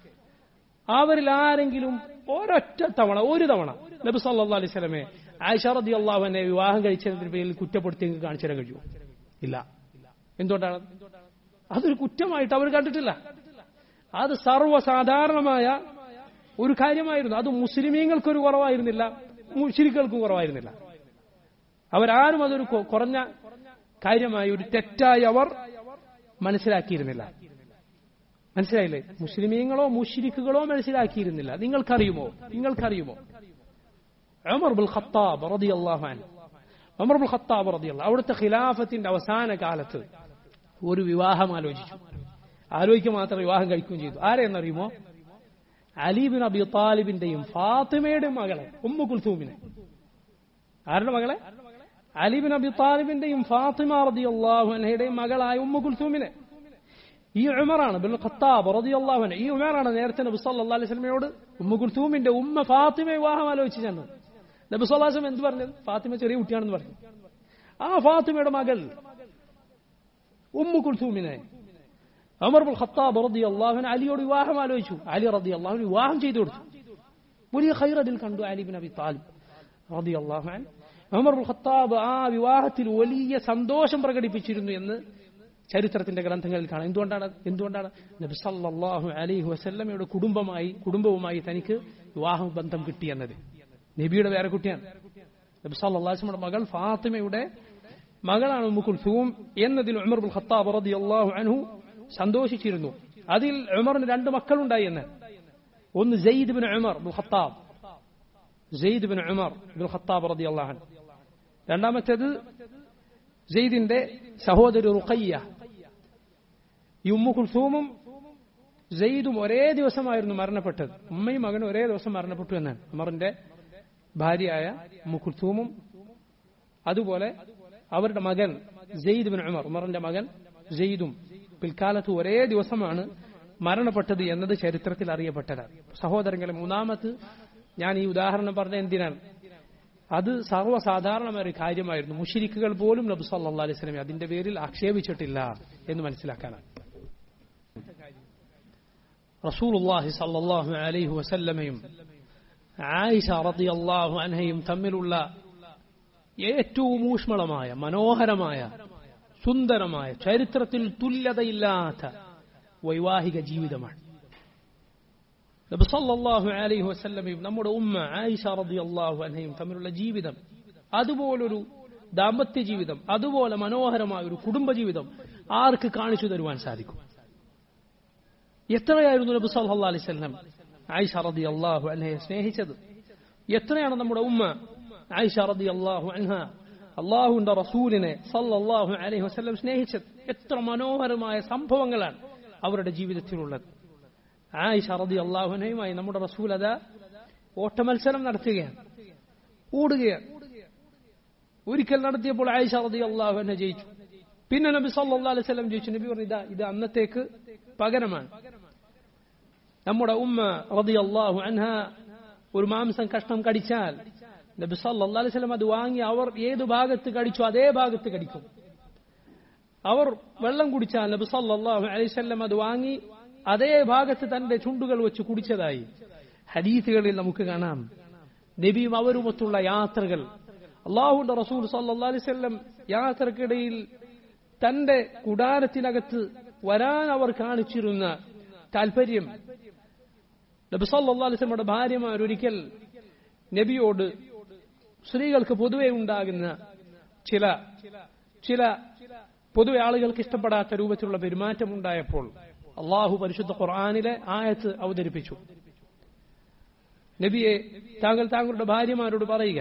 അവരിൽ ആരെങ്കിലും ഒരൊറ്റ തവണ ഒരു തവണ നബി സല്ലല്ലാഹു അലൈഹി വസല്ലമെ ആയിഷ റളിയല്ലാഹു അൻഹയെ വിവാഹം കഴിച്ചതിന്റെ പേരിൽ കുറ്റപ്പെടുത്തി കാണിച്ചു തരാൻ കഴിയുമോ ഇല്ല എന്തുകൊണ്ടാണ് അതൊരു കുറ്റമായിട്ട് അവർ കണ്ടിട്ടില്ല അത് സർവ്വസാധാരണമായ ഒരു കാര്യമായിരുന്നു അത് മുസ്ലിമീങ്ങൾക്കൊരു കുറവായിരുന്നില്ല മുസ്ലിക്കൾക്കും കുറവായിരുന്നില്ല അവരാരും അതൊരു കൊ- കുറഞ്ഞ കാര്യമായി ഒരു തെറ്റായി അവർ മനസ്സിലാക്കിയിരുന്നില്ല മനസ്സിലായില്ലേ മുസ്ലിമീങ്ങളോ മുഷിരിക്കുകളോ മനസ്സിലാക്കിയിരുന്നില്ല നിങ്ങൾക്കറിയുമോ നിങ്ങൾക്കറിയുമോ ഉമർ ബുൽ ഖത്താബ് റളിയല്ലാഹു അൻഹു ഉമർ ബുൽ ഖത്താബ് റളിയല്ലാഹു അവിടുത്തെ ഖിലാഫത്തിന്റെ അവസാന കാലത്ത് ഒരു വിവാഹം ആലോചിച്ചു ആലോചിക്കുക മാത്രം വിവാഹം കഴിക്കുകയും ചെയ്തു ആരെന്നറിയുമോ അലീബിൻ അബി താലിബിന്റെയും ഫാത്തിമയുടെയും മകളെ ഉമ്മു കുൽസൂമിനെ ആരുടെ മകളെ അലിബിൻ അബി താലിബിന്റെയും ഫാത്തിമ റളിയല്ലാഹു അൻഹയുടെയും മകളായ ഉമ്മു കുൽസൂമിനെ ഈ ഉമറാണ് ബിൻ ഖത്താബ് റളിയല്ലാഹു അൻഹു ഈ ഉമറാണ് നേരത്തെ നബി സല്ലല്ലാഹു അലൈഹി വസല്ലമയോട് ഉമ്മു കുൽസൂമിന്റെ ഉമ്മ ഫാത്തിമ വിവാഹം ആലോചിച്ചു ചെന്നത് നബി സല്ലല്ലാഹു അലൈഹി വസല്ലം എന്ത് പറഞ്ഞത് ഫാത്തിമ ചെറിയ കുട്ടിയാണെന്ന് പറഞ്ഞു ആ ഫാത്തിമയുടെ മകൾ ഉമ്മു കുൽസൂമിനെ ഉമർ ബിൻ ഖത്താബ് റളിയല്ലാഹു അൻഹു അലിയോട് വിവാഹം ആലോചിച്ചു അലി റളിയല്ലാഹു അൻഹു വിവാഹം ചെയ്തു കൊടുത്തു വലിയ ഖൈർ അതിൽ കണ്ടു അലി ബിൻ അബി താലിബ് റളിയല്ലാഹു അൻഹു ഉമർ ബിൻ ഖത്താബ് ആ വിവാഹത്തിൽ വലിയ സന്തോഷം പ്രകടിപ്പിച്ചിരുന്നു എന്ന് ചരിത്രത്തിന്റെ ഗ്രന്ഥങ്ങളിൽ കാണാം എന്തുകൊണ്ടാണ് എന്തുകൊണ്ടാണ് നബി സല്ലല്ലാഹു അലൈഹി വസല്ലമയുടെ കുടുംബമായി കുടുംബവുമായി തനിക്ക് വിവാഹ ബന്ധം കിട്ടിയെന്നത് നബിയുടെ വേറെ കുട്ടിയാണ് നബി സല്ലല്ലാഹു അലൈഹി വസല്ലമയുടെ മകൾ ഫാത്തിമയുടെ മകളാണ് ഉമ്മു കുൽസൂം എന്നതിൽ ഉമർ ബിൻ ഖത്താബ് റളിയല്ലാഹു അൻഹു സന്തോഷിച്ചിരുന്നു അതിൽ ഉമറിന് രണ്ട് മക്കളുണ്ടായി എന്ന് ഒന്ന് സെയ്ദ് ബിൻ ഉമർ ബിൻ ഖത്താബ് സെയ്ദ് ബിൻ ഉമർ ബിൻ ഖത്താബ് റളിയല്ലാഹു അൻഹു രണ്ടാമത്തേത് സെയ്ദിന്റെ സഹോദരി റുഖയ്യ ഈ ഉമ്മു കുൽസൂമും സെയ്ദും ഒരേ ദിവസമായിരുന്നു മരണപ്പെട്ടത് ഉമ്മയും മകനും ഒരേ ദിവസം മരണപ്പെട്ടു എന്നാണ് ഉമറിന്റെ ഭാര്യയായ ഉമ്മു കുൽസൂമും അതുപോലെ അവരുടെ മകൻ സെയ്ദ് ബിൻ ഉമർ ഉമറിന്റെ മകൻ സെയ്ദും പിൽക്കാലത്ത് ഒരേ ദിവസമാണ് മരണപ്പെട്ടത് എന്നത് ചരിത്രത്തിൽ അറിയപ്പെട്ടതാണ് സഹോദരങ്ങളെ മൂന്നാമത് ഞാൻ ഈ ഉദാഹരണം പറഞ്ഞ എന്തിനാണ് അത് സർവ്വസാധാരണമായ ഒരു കാര്യമായിരുന്നു മുഷിരിക്കുകൾ പോലും നബി സല്ലല്ലാഹു അലൈഹി വസല്ലം അതിന്റെ പേരിൽ ആക്ഷേപിച്ചിട്ടില്ല എന്ന് മനസ്സിലാക്കാനാണ് റസൂലുള്ളാഹി സല്ലല്ലാഹു അലൈഹി വസല്ലമയും ആയിഷ റളിയല്ലാഹു അൻഹയും തമ്മിലുള്ള ഏറ്റവും ഊഷ്മളമായ മനോഹരമായ സുന്ദരമായ ചരിത്രത്തിൽ തുല്യതയില്ലാത്ത വൈവാഹിക ജീവിതമാണ് നബി സല്ലല്ലാഹു അലൈഹി വസല്ലമയും നമ്മുടെ ഉമ്മ ആയിഷ റളിയല്ലാഹു അൻഹയും തമ്മിലുള്ള ജീവിതം അതുപോലൊരു ദാമ്പത്യ ജീവിതം അതുപോലെ മനോഹരമായ ഒരു കുടുംബ ജീവിതം ആർക്ക് കാണിച്ചു തരുവാൻ സാധിക്കും എത്രയായിരുന്നു നബി സല്ലല്ലാഹു അലൈഹി വസല്ലം ആയിഷ റളിയല്ലാഹു അൻഹയെ സ്നേഹിച്ചത് എത്രയാണ് നമ്മുടെ ഉമ്മ ആയിഷ റളിയല്ലാഹു അൻഹ അള്ളാഹുവിന്റെ റസൂലിനെ സല്ലല്ലാഹു അലൈഹി വസല്ലം സ്നേഹിച്ചത് എത്ര മനോഹരമായ സംഭവങ്ങളാണ് അവരുടെ ജീവിതത്തിലുള്ളത് ആയിഷ റതി അള്ളാഹുനയുമായി നമ്മുടെ റസൂൽ അതാ ഓട്ടമത്സരം നടത്തുകയാണ് ഓടുകയാണ് ഒരിക്കൽ നടത്തിയപ്പോൾ ആയിഷ റതി അള്ളാഹുനെ ജയിച്ചു പിന്നെ നബി സല്ലാ അലൈഹി സ്വലം ജയിച്ചു നബി പറഞ്ഞു ഇതാ ഇത് അന്നത്തേക്ക് പകരമാണ് നമ്മുടെ ഉമ്മ റളിയല്ലാഹു അൻഹ ഒരു മാംസം കഷ്ണം കടിച്ചാൽ നബി സല്ലല്ലാഹു അലൈഹി വസല്ലം അത് വാങ്ങി അവർ ഏത് ഭാഗത്ത് കടിച്ചു അതേ ഭാഗത്ത് കടിക്കും അവർ വെള്ളം കുടിച്ചാൽ നബി സല്ലല്ലാഹു അലൈഹി വസല്ലം അത് വാങ്ങി അതേ ഭാഗത്ത് തന്റെ ചുണ്ടുകൾ വെച്ച് കുടിച്ചതായി ഹദീസുകളിൽ നമുക്ക് കാണാം നബിയും അവരുമൊത്തുള്ള യാത്രകൾ അള്ളാഹുന്റെ റസൂൽ സല്ലല്ലാഹു അലൈഹി വസല്ലം യാത്രക്കിടയിൽ തന്റെ കുടാരത്തിനകത്ത് വരാൻ അവർ കാണിച്ചിരുന്ന താല്പര്യം നബി സല്ലല്ലാഹു അലൈഹി വസല്ലമയുടെ ഭാര്യമാർ ഒരിക്കൽ നബിയോട് സ്ത്രീകൾക്ക് പൊതുവെ ഉണ്ടാകുന്ന ചില ചില പൊതുവെ ആളുകൾക്ക് ഇഷ്ടപ്പെടാത്ത രൂപത്തിലുള്ള പെരുമാറ്റം ഉണ്ടായപ്പോൾ അള്ളാഹു പരിശുദ്ധ ഖുർആാനിലെ ആയത്ത് അവതരിപ്പിച്ചു നബിയെ താങ്കൾ താങ്കളുടെ ഭാര്യമാരോട് പറയുക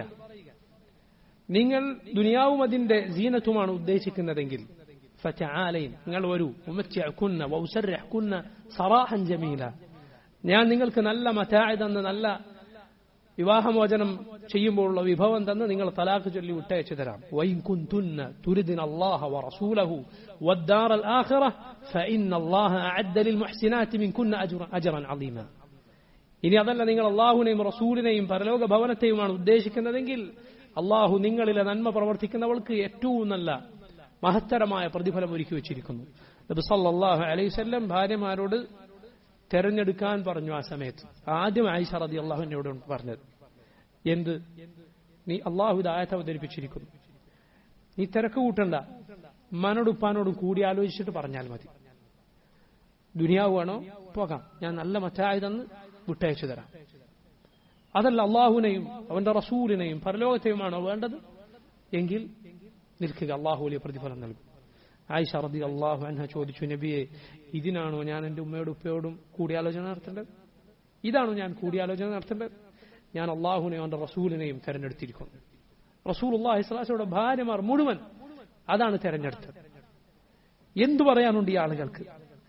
നിങ്ങൾ ദുനിയാവും അതിന്റെ ജീനത്തുമാണ് ഉദ്ദേശിക്കുന്നതെങ്കിൽ ഫറ്റആലൈൻ നിങ്ങൾ വരൂ ഉമ്മച്ചിഅക്കുന്ന വൗസർഹക്കുന്ന സറാഹൻ ജമീല ഞാൻ നിങ്ങൾക്ക് നല്ല മറ്റായ തന്ന് നല്ല വിവാഹമോചനം ചെയ്യുമ്പോഴുള്ള വിഭവം തന്ന് നിങ്ങൾ തലാഖ് ചൊല്ലി വിട്ടയച്ചു തരാം വൈൻ കുന്തുന്ന തുരിദിൻ അല്ലാഹ വറസൂലഹു والدار الآخرة فإن الله أعد للمحسنات من كن أجرا, أجرا عظيما ഇനി അതല്ല നിങ്ങൾ അള്ളാഹുനെയും റസൂലിനെയും പരലോക ഭവനത്തെയുമാണ് ഉദ്ദേശിക്കുന്നതെങ്കിൽ അള്ളാഹു നിങ്ങളിലെ നന്മ പ്രവർത്തിക്കുന്നവൾക്ക് ഏറ്റവും നല്ല മഹത്തരമായ പ്രതിഫലം ഒരുക്കി വെച്ചിരിക്കുന്നു നബി സല്ലല്ലാഹു അലൈഹി വസല്ലം ഭാര്യമാരോട് തെരഞ്ഞെടുക്കാൻ പറഞ്ഞു ആ സമയത്ത് ആദ്യം ആയിഷ റതി അള്ളാഹുവിനോട് പറഞ്ഞത് എന്ത് നീ അള്ളാഹു ദായത്ത് അവതരിപ്പിച്ചിരിക്കുന്നു നീ തിരക്ക് കൂട്ടണ്ട ഉമ്മാനോടും ഉപ്പാനോടും കൂടി ആലോചിച്ചിട്ട് പറഞ്ഞാൽ മതി ദുനിയാവ് വേണോ പോകാം ഞാൻ നല്ല മറ്റായതെന്ന് വിട്ടയച്ചു തരാം അതല്ല അള്ളാഹുവിനെയും അവന്റെ റസൂലിനെയും പരലോകത്തെയുമാണോ വേണ്ടത് എങ്കിൽ നിൽക്കുക അള്ളാഹു വലിയ പ്രതിഫലം നൽകും ആയിഷ റതി അള്ളാഹു അൻഹ ചോദിച്ചു നബിയെ ഇതിനാണോ ഞാൻ എൻ്റെ ഉമ്മയോടും ഉപ്പയോടും കൂടിയാലോചന നടത്തേണ്ടത് ഇതാണോ ഞാൻ കൂടിയാലോചന നടത്തേണ്ടത് ഞാൻ അള്ളാഹുനെയും അവന്റെ റസൂലിനെയും തെരഞ്ഞെടുത്തിരിക്കുന്നു റസൂൽ അള്ളാഹി സ്വലാസയുടെ ഭാര്യമാർ മുഴുവൻ അതാണ് തെരഞ്ഞെടുത്തത് എന്തു പറയാനുണ്ട് ഈ ആളുകൾക്ക്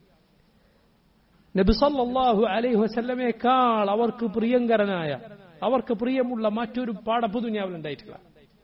നബിസല്ലാഹു അലൈഹി വസല്ലമേക്കാൾ അവർക്ക് പ്രിയങ്കരനായ അവർക്ക് പ്രിയമുള്ള മറ്റൊരു പാടപ്പ് ദുനിയാവിൽ ഉണ്ടായിട്ടില്ല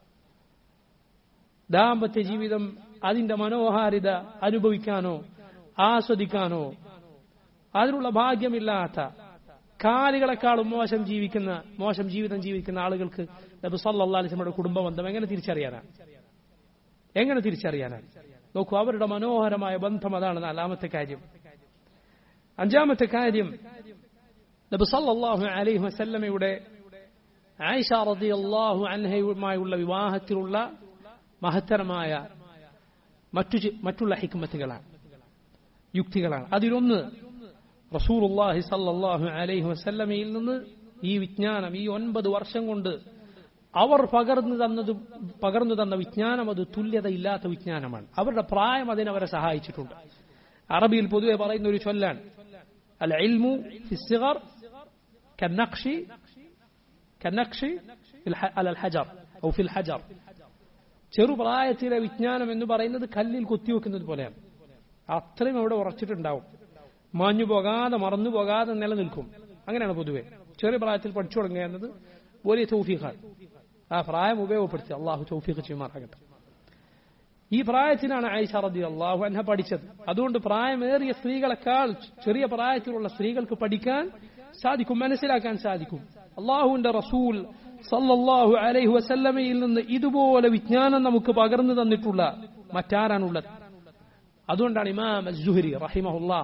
ദാമ്പത്യ ജീവിതം അതിന്റെ മനോഹാരിത അനുഭവിക്കാനോ ആസ്വദിക്കാനോ അതിനുള്ള ഭാഗ്യമില്ലാത്ത കാലികളെക്കാളും മോശം ജീവിക്കുന്ന മോശം ജീവിതം ജീവിക്കുന്ന ആളുകൾക്ക് നബി സല്ലാ അലിസ്മയുടെ കുടുംബ ബന്ധം എങ്ങനെ തിരിച്ചറിയാനാണ് എങ്ങനെ തിരിച്ചറിയാനാണ് നോക്കൂ അവരുടെ മനോഹരമായ ബന്ധം അതാണ് നാലാമത്തെ കാര്യം അഞ്ചാമത്തെ കാര്യം നബി സല്ലല്ലാഹു അലൈഹി വസല്ലമയുടെ ആയിഷ റളിയല്ലാഹു അൻഹയുമായുള്ള വിവാഹത്തിലുള്ള മഹത്തരമായ മറ്റു മറ്റുള്ള ഹിക്മത്തുകളാണ് യുക്തികളാണ് അതിലൊന്ന് റസൂലുള്ളാഹി സല്ലല്ലാഹു അലൈഹി വസല്ലമയിൽ നിന്ന് ഈ വിജ്ഞാനം ഈ ഒൻപത് വർഷം കൊണ്ട് അവർ പകർന്നു തന്നത് പകർന്നു തന്ന വിജ്ഞാനം അത് തുല്യതയില്ലാത്ത വിജ്ഞാനമാണ് അവരുടെ പ്രായം അതിനവരെ സഹായിച്ചിട്ടുണ്ട് അറബിയിൽ പൊതുവെ പറയുന്ന ഒരു ചൊല്ലാണ് അൽ ഇൽമു ഫിസ്സിഗർ കന്നക്ഷി കന്നക്ഷി അലൽ ഹജർ ഔ ഫിൽ ഹജർ ചെറുപ്രായത്തിലെ വിജ്ഞാനം എന്ന് പറയുന്നത് കല്ലിൽ കുത്തിവെക്കുന്നത് പോലെയാണ് അത്രയും അവിടെ ഉറച്ചിട്ടുണ്ടാവും മാഞ്ഞു പോകാതെ മറന്നു പോകാതെ നിലനിൽക്കും അങ്ങനെയാണ് പൊതുവെ ചെറിയ പ്രായത്തിൽ പഠിച്ചു തുടങ്ങുക എന്നത് വലിയ തൗഫീഖാണ് ആ പ്രായം ഉപയോഗപ്പെടുത്തി അള്ളാഹു തൗഫീഖ് ചെയ്യുമാറാകട്ടെ ഈ പ്രായത്തിനാണ് ആയിഷ റതി അള്ളാഹു അൻഹ പഠിച്ചത് അതുകൊണ്ട് പ്രായമേറിയ സ്ത്രീകളെക്കാൾ ചെറിയ പ്രായത്തിലുള്ള സ്ത്രീകൾക്ക് പഠിക്കാൻ സാധിക്കും മനസ്സിലാക്കാൻ സാധിക്കും അള്ളാഹുവിന്റെ റസൂൽ സല്ലല്ലാഹു അലൈഹി വസല്ലമയിൽ നിന്ന് ഇതുപോലെ വിജ്ഞാനം നമുക്ക് പകർന്നു തന്നിട്ടുള്ള മറ്റാരാണുള്ളത് അതുകൊണ്ടാണ് ഇമാം അസ്സുഹരി റഹിമഹുല്ലാ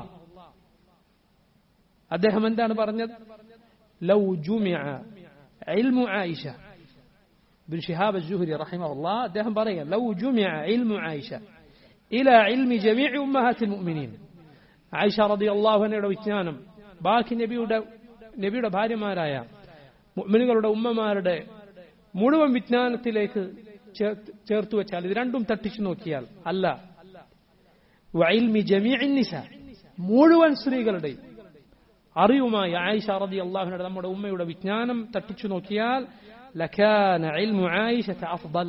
അദ്ദേഹം എന്താണ് പറഞ്ഞത് ലൗ ജുമിഅ ഇൽമു ആയിഷ ബിൻ ഷിഹാബ് അസ്സുഹരി റഹിമഹുല്ലാ അദ്ദേഹം പറയുക ലൗ ജുമിഅ ഇൽമു ആയിഷ ഇല ഇൽമി ജമീഇ ഉമ്മഹാത്തിൽ മുഅ്മിനീൻ ആയിഷ റളിയല്ലാഹു അൻഹയുടെ വിജ്ഞാനം ബാക്കി നബിയുടെ നബിയുടെ ഭാര്യമാരായ മുഅ്മിനുകളുടെ ഉമ്മമാരുടെ മുഴുവൻ വിജ്ഞാനത്തിലേക്ക് ചേർത്തു വെച്ചാൽ ഇത് രണ്ടും തട്ടിച്ചു നോക്കിയാൽ അല്ല വൈൽമി ജമീഇൻ നിസ മുഴുവൻ സ്ത്രീകളുടെയും അറിവുമായി ആയിഷ റതി അള്ളാഹുനയുടെ നമ്മുടെ ഉമ്മയുടെ വിജ്ഞാനം തട്ടിച്ചു നോക്കിയാൽ ലക്കാന ഇൽമു ആയിഷ അഫ്ദൽ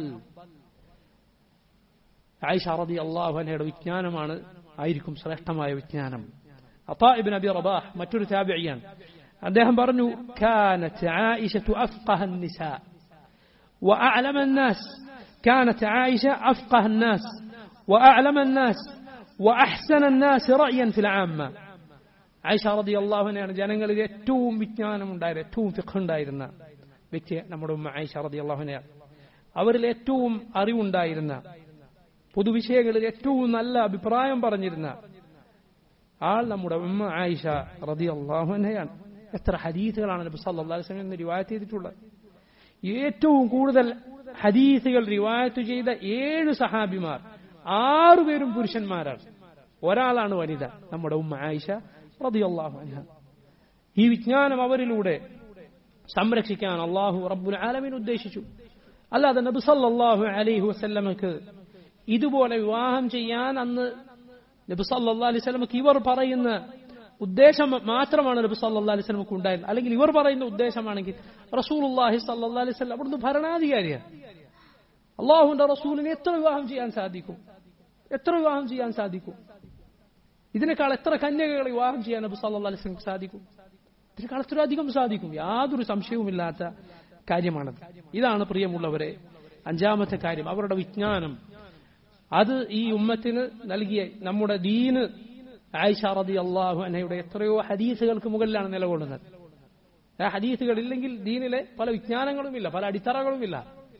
ആയിഷ റതി അള്ളാഹുനയുടെ വിജ്ഞാനമാണ് ആയിരിക്കും ശ്രേഷ്ഠമായ വിജ്ഞാനം അത്താ ഇബിൻ അബി റബാഹ് മറ്റൊരു താബിയാണ് അദ്ദേഹം പറഞ്ഞു كانت عائشة أفقه النساء وأعلم الناس كانت عائشة أفقه الناس وأعلم الناس وأحسن الناس رأيا في العامة ആയിഷ റതി അള്ളാഹുവിനെയാണ് ജനങ്ങളിൽ ഏറ്റവും വിജ്ഞാനം ഉണ്ടായിരുന്ന ഏറ്റവും ഫിഖ് ഉണ്ടായിരുന്ന വ്യക്തി നമ്മുടെ ഉമ്മ ആയിഷ റതി അള്ളാഹുനെയാണ് അവരിൽ ഏറ്റവും അറിവുണ്ടായിരുന്ന പൊതുവിഷയങ്ങളിൽ ഏറ്റവും നല്ല അഭിപ്രായം പറഞ്ഞിരുന്ന ആൾ നമ്മുടെ ഉമ്മ ആയിഷ റതി അള്ളാഹുനെയാണ് എത്ര ഹദീസുകളാണ് നബി സല്ലല്ലാഹു അലൈഹി വസല്ലം റിവായത്ത് ചെയ്തിട്ടുള്ളത് ഏറ്റവും കൂടുതൽ ഹദീസുകൾ റിവായത്ത് ചെയ്ത ഏഴ് സഹാബിമാർ ആറുപേരും പുരുഷന്മാരാണ് ഒരാളാണ് വനിത നമ്മുടെ ഉമ്മ ആയിഷ റളിയല്ലാഹു അൻഹ ഈ വിജ്ഞാനം അവരിലൂടെ സംരക്ഷിക്കാൻ അള്ളാഹു റബ്ബുൽ ആലമീൻ ഉദ്ദേശിച്ചു അല്ലാതെ നബി സല്ലല്ലാഹു അലൈഹി വസല്ലമക്ക് ഇതുപോലെ വിവാഹം ചെയ്യാൻ അന്ന് നബി സല്ലല്ലാഹു അലൈഹി വസല്ലമക്ക് ഇവർ പറയുന്ന ഉദ്ദേശം മാത്രമാണ് നബി സല്ലല്ലാഹു അലൈഹി വസല്ലമക്ക് ഉണ്ടായിരുന്നത് അല്ലെങ്കിൽ ഇവർ പറയുന്ന ഉദ്ദേശമാണെങ്കിൽ റസൂലുള്ളാഹി സല്ലല്ലാഹു അലൈഹി വസല്ലം അവിടുന്ന് ഭരണാധികാരിയാണ് അള്ളാഹുവിന്റെ റസൂലിന് എത്ര വിവാഹം ചെയ്യാൻ സാധിക്കും എത്ര വിവാഹം ചെയ്യാൻ സാധിക്കും ഇതിനേക്കാൾ എത്ര കന്യകകളെ വിവാഹം ചെയ്യാൻ നബി സല്ലല്ലാഹു അലൈഹി വസല്ലം സാധിക്കും ഇതിനേക്കാൾ എത്ര അധികം സാധിക്കും യാതൊരു സംശയവുമില്ലാത്ത കാര്യമാണത് ഇതാണ് പ്രിയമുള്ളവരെ അഞ്ചാമത്തെ കാര്യം അവരുടെ വിജ്ഞാനം അത് ഈ ഉമ്മത്തിന് നൽകിയ നമ്മുടെ ദീന് ആയിഷ റതി അള്ളാഹു അനയുടെ എത്രയോ ഹദീസുകൾക്ക് മുകളിലാണ് നിലകൊള്ളുന്നത് ആ ഹദീസുകൾ ഇല്ലെങ്കിൽ ദീനിലെ പല വിജ്ഞാനങ്ങളുമില്ല പല അടിത്തറകളുമില്ല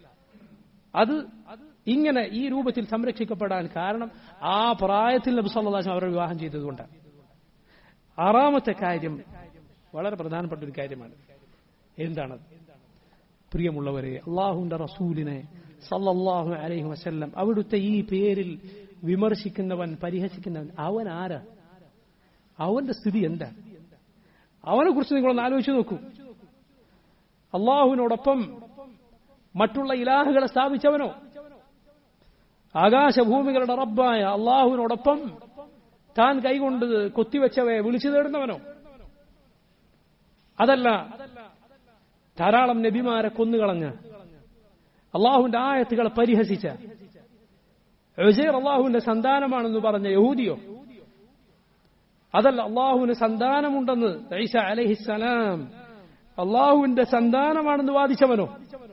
അത് ഇങ്ങനെ ഈ രൂപത്തിൽ സംരക്ഷിക്കപ്പെടാൻ കാരണം ആ പ്രായത്തിൽ നബി സല്ലല്ലാഹു അവരെ വിവാഹം ചെയ്തതുകൊണ്ട് ആറാമത്തെ കാര്യം വളരെ പ്രധാനപ്പെട്ട ഒരു കാര്യമാണ് എന്താണത് പ്രിയമുള്ളവരെ അള്ളാഹുന്റെ റസൂലിനെ സല്ലല്ലാഹു അലൈഹി വസല്ലം അവിടുത്തെ ഈ പേരിൽ വിമർശിക്കുന്നവൻ പരിഹസിക്കുന്നവൻ അവൻ ആരാ അവന്റെ സ്ഥിതി എന്താ അവനെ കുറിച്ച് നിങ്ങളൊന്ന് ആലോചിച്ച് നോക്കൂ അള്ളാഹുവിനോടൊപ്പം മറ്റുള്ള ഇലാഹുകളെ സ്ഥാപിച്ചവനോ ആകാശഭൂമികളുടെ റബ്ബായ അള്ളാഹുവിനോടൊപ്പം താൻ കൈകൊണ്ട് കൊത്തിവെച്ചവയെ വിളിച്ചു തേടുന്നവനോ അതല്ല ധാരാളം നബിമാരെ കൊന്നുകളഞ്ഞ് അള്ളാഹുവിന്റെ ആയത്തുകളെ പരിഹസിച്ച ഉസൈർ അള്ളാഹുവിന്റെ സന്താനമാണെന്ന് പറഞ്ഞ യഹൂദിയോ അതല്ല അള്ളാഹുവിന് സന്താനമുണ്ടെന്ന് ഐസ അലഹിസലാം അള്ളാഹുവിന്റെ സന്താനമാണെന്ന് വാദിച്ചവനോ